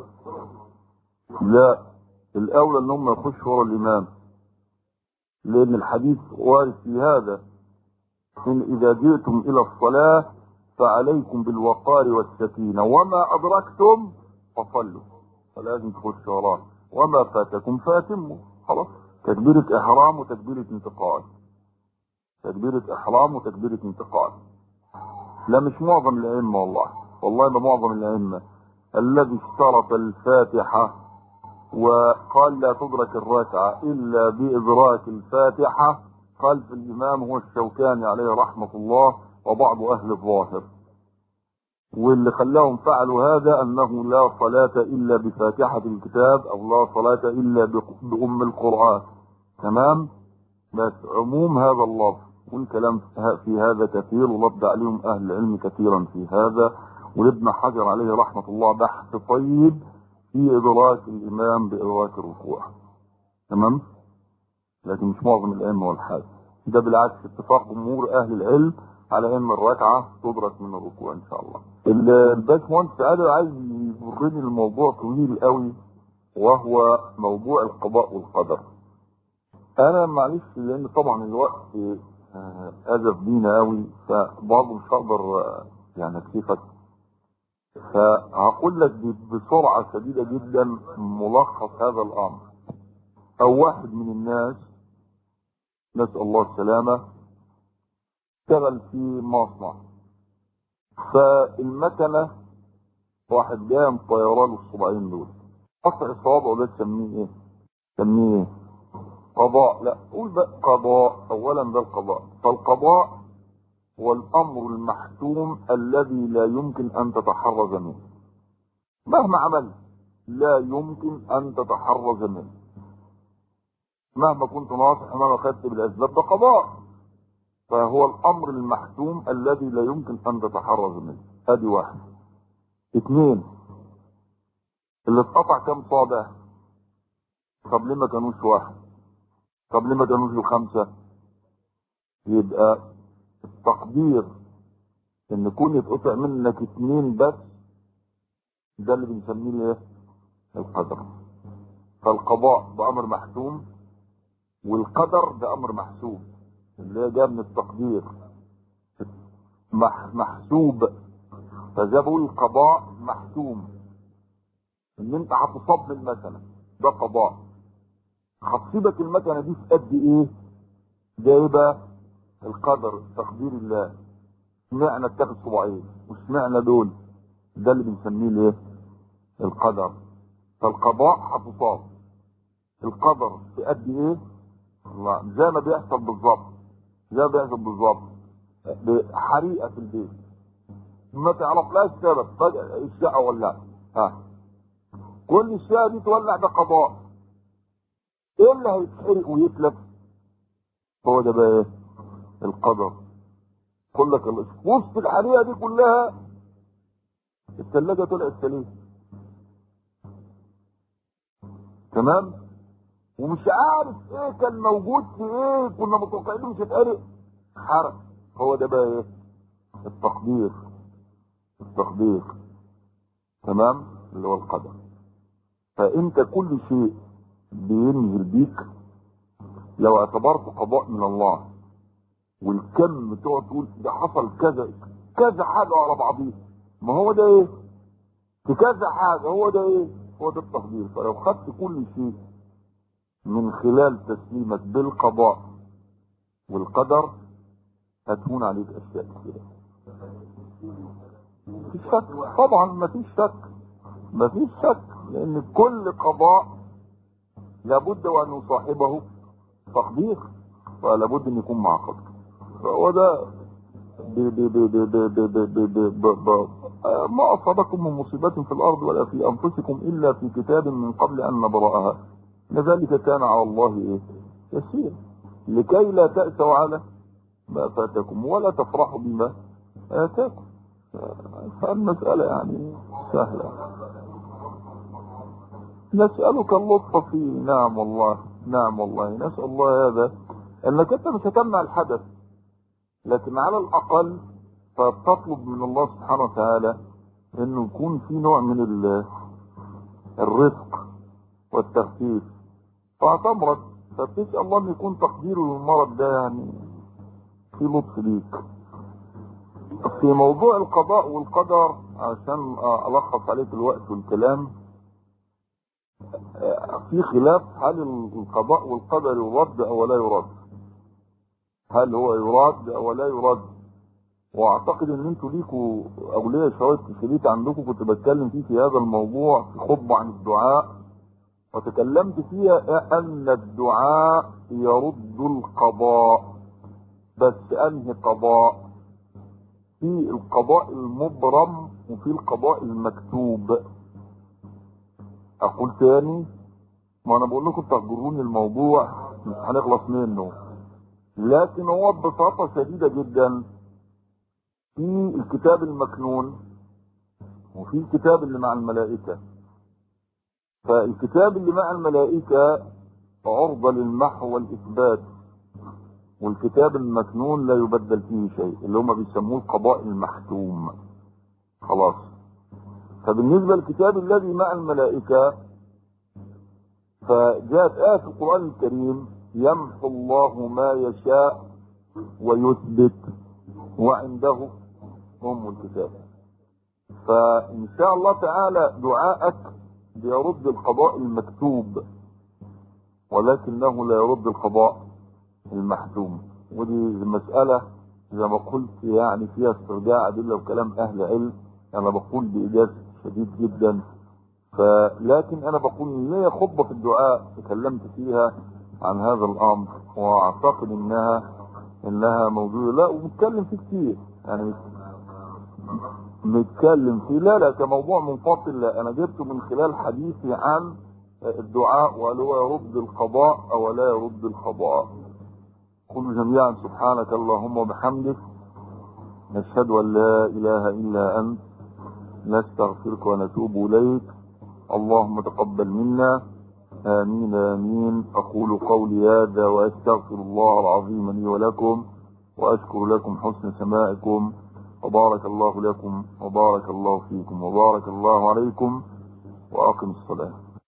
لا الاولى ان هم يخشوا ورا الامام لأن الحديث وارد في هذا إن إذا جئتم إلى الصلاة فعليكم بالوقار والسكينة وما أدركتم فصلوا فلازم تخش وراه وما فاتكم فاتموا خلاص تكبيرة إحرام وتكبيرة انتقال تكبيرة إحرام وتكبيرة انتقال لا مش معظم الأئمة والله والله ما معظم الأئمة الذي اشترط الفاتحة وقال لا تدرك الركعة إلا بإدراك الفاتحة خلف الإمام هو الشوكاني عليه رحمة الله وبعض أهل الظاهر واللي خلاهم فعلوا هذا أنه لا صلاة إلا بفاتحة الكتاب أو لا صلاة إلا بأم القرآن تمام بس عموم هذا اللفظ والكلام في هذا كثير ورد عليهم أهل العلم كثيرا في هذا وابن حجر عليه رحمة الله بحث طيب في إدراك الإمام بإدراك الركوع تمام لكن مش معظم الأئمة والحاج ده بالعكس اتفاق جمهور أهل العلم على أن الركعة تدرك من الركوع إن شاء الله الباشمهندس عادل عايز يبرني الموضوع طويل قوي وهو موضوع القضاء والقدر أنا معلش لأن طبعا الوقت أذف بينا قوي فبرضه مش هقدر آه، يعني أكتفك فهقول لك بسرعة شديدة جدا ملخص هذا الأمر أو واحد من الناس نسأل الله السلامة اشتغل في مصنع فالمكنة واحد جاي مطيرة له الصباعين دول قطع صوابعه ده تسميه ايه؟ تسميه ايه؟ قضاء لا قول بقى قضاء اولا ده القضاء فالقضاء هو الامر المحتوم الذي لا يمكن ان تتحرز منه مهما عملت لا يمكن ان تتحرز منه مهما كنت ناصح ومهما خدت بالاسباب ده قضاء فهو الامر المحتوم الذي لا يمكن ان تتحرز منه ادي واحد اثنين اللي اتقطع كام صابع طب ليه ما كانوش واحد طب ليه ما كانوش له خمسه يبقى التقدير ان يكون يتقطع منك اثنين بس ده اللي بنسميه الايه القدر فالقضاء بامر محتوم والقدر ده امر محسوب اللي هي جايه من التقدير مح محسوب فزي بقول القضاء محتوم ان انت هتصاب من مثلا ده قضاء هتصيبك المكنه دي في قد ايه ده ايه بقى القدر تقدير الله اشمعنى اتخذ صباعين واشمعنى دول ده اللي بنسميه الايه القدر فالقضاء هتصاب القدر في قد ايه الله زي ما بيحصل بالظبط زي ما بيحصل بالظبط حريقه في البيت ما تعرفلاش السبب فجاه الشقه ولعت ها كل الشقه دي تولع ده قضاء ايه اللي هيتحرق ويتلف هو ده بقى ايه القدر يقول لك وسط الحريقه دي كلها الثلاجه طلعت سليمه تمام ومش عارف ايه كان موجود في ايه كنا متوقعين مش هتقرق حرق هو ده بقى ايه التقدير التقدير تمام اللي هو القدر فانت كل شيء بينزل بيك لو اعتبرته قضاء من الله والكم تقعد تقول ده حصل كذا كذا حاجه على بعضيها ما هو ده ايه في كذا حاجه هو ده ايه هو ده التقدير فلو خدت كل شيء من خلال تسليمك بالقضاء والقدر هتهون عليك اشياء كثيره مفيش شك طبعا مفيش شك مفيش شك لان كل قضاء لابد وان يصاحبه تقدير فلابد ان يكون مع قدر فهو ده ما اصابكم من مصيبه في الارض ولا في انفسكم الا في كتاب من قبل ان نبراها لذلك كان على الله ايه يسير لكي لا تأسوا على ما فاتكم ولا تفرحوا بما آتاكم فالمسألة يعني سهلة نسألك اللطف فيه نعم والله نعم والله نسأل الله هذا انك انت مش هتمنع الحدث لكن على الاقل فتطلب من الله سبحانه وتعالى انه يكون في نوع من الرفق والتخفيف فاعتمرت فبتسأل الله ان يكون تقديره للمرض ده يعني في لطف ليك في موضوع القضاء والقدر عشان الخص عليك الوقت والكلام في خلاف هل القضاء والقدر يرد او لا يرد هل هو يراد او لا يراد واعتقد ان انتوا ليكوا او ليا شويه شريط عندكم كنت بتكلم فيه في هذا الموضوع في خطبه عن الدعاء وتكلمت فيها ان الدعاء يرد القضاء بس انهي قضاء في القضاء المبرم وفي القضاء المكتوب اقول تاني ما انا بقول لكم تهجروني الموضوع مش هنخلص منه لكن هو ببساطة شديدة جدا في الكتاب المكنون وفي الكتاب اللي مع الملائكة فالكتاب اللي مع الملائكة عرضة للمحو والإثبات والكتاب المكنون لا يبدل فيه شيء اللي هم بيسموه القضاء المحتوم خلاص فبالنسبة للكتاب الذي مع الملائكة فجاءت آية في القرآن الكريم يمحو الله ما يشاء ويثبت وعنده أم الكتاب فإن شاء الله تعالى دعاءك بيرد القضاء المكتوب ولكنه لا يرد القضاء المحتوم ودي مسألة زي ما قلت يعني فيها استرجاع أدلة وكلام أهل علم أنا بقول بإيجاز شديد جدا فلكن أنا بقول إن ليا خطبة في الدعاء تكلمت فيها عن هذا الأمر وأعتقد إنها إنها موجودة لا وبتكلم فيه كتير يعني نتكلم فيه لا لا كموضوع منفصل لا انا جبته من خلال حديثي عن الدعاء وهل هو يرد القضاء او لا يرد القضاء قل جميعا سبحانك اللهم وبحمدك نشهد ان لا اله الا انت نستغفرك ونتوب اليك اللهم تقبل منا امين امين اقول قولي هذا واستغفر الله العظيم لي ولكم واشكر لكم حسن سماعكم وبارك الله لكم وبارك الله فيكم وبارك الله عليكم وأقم الصلاة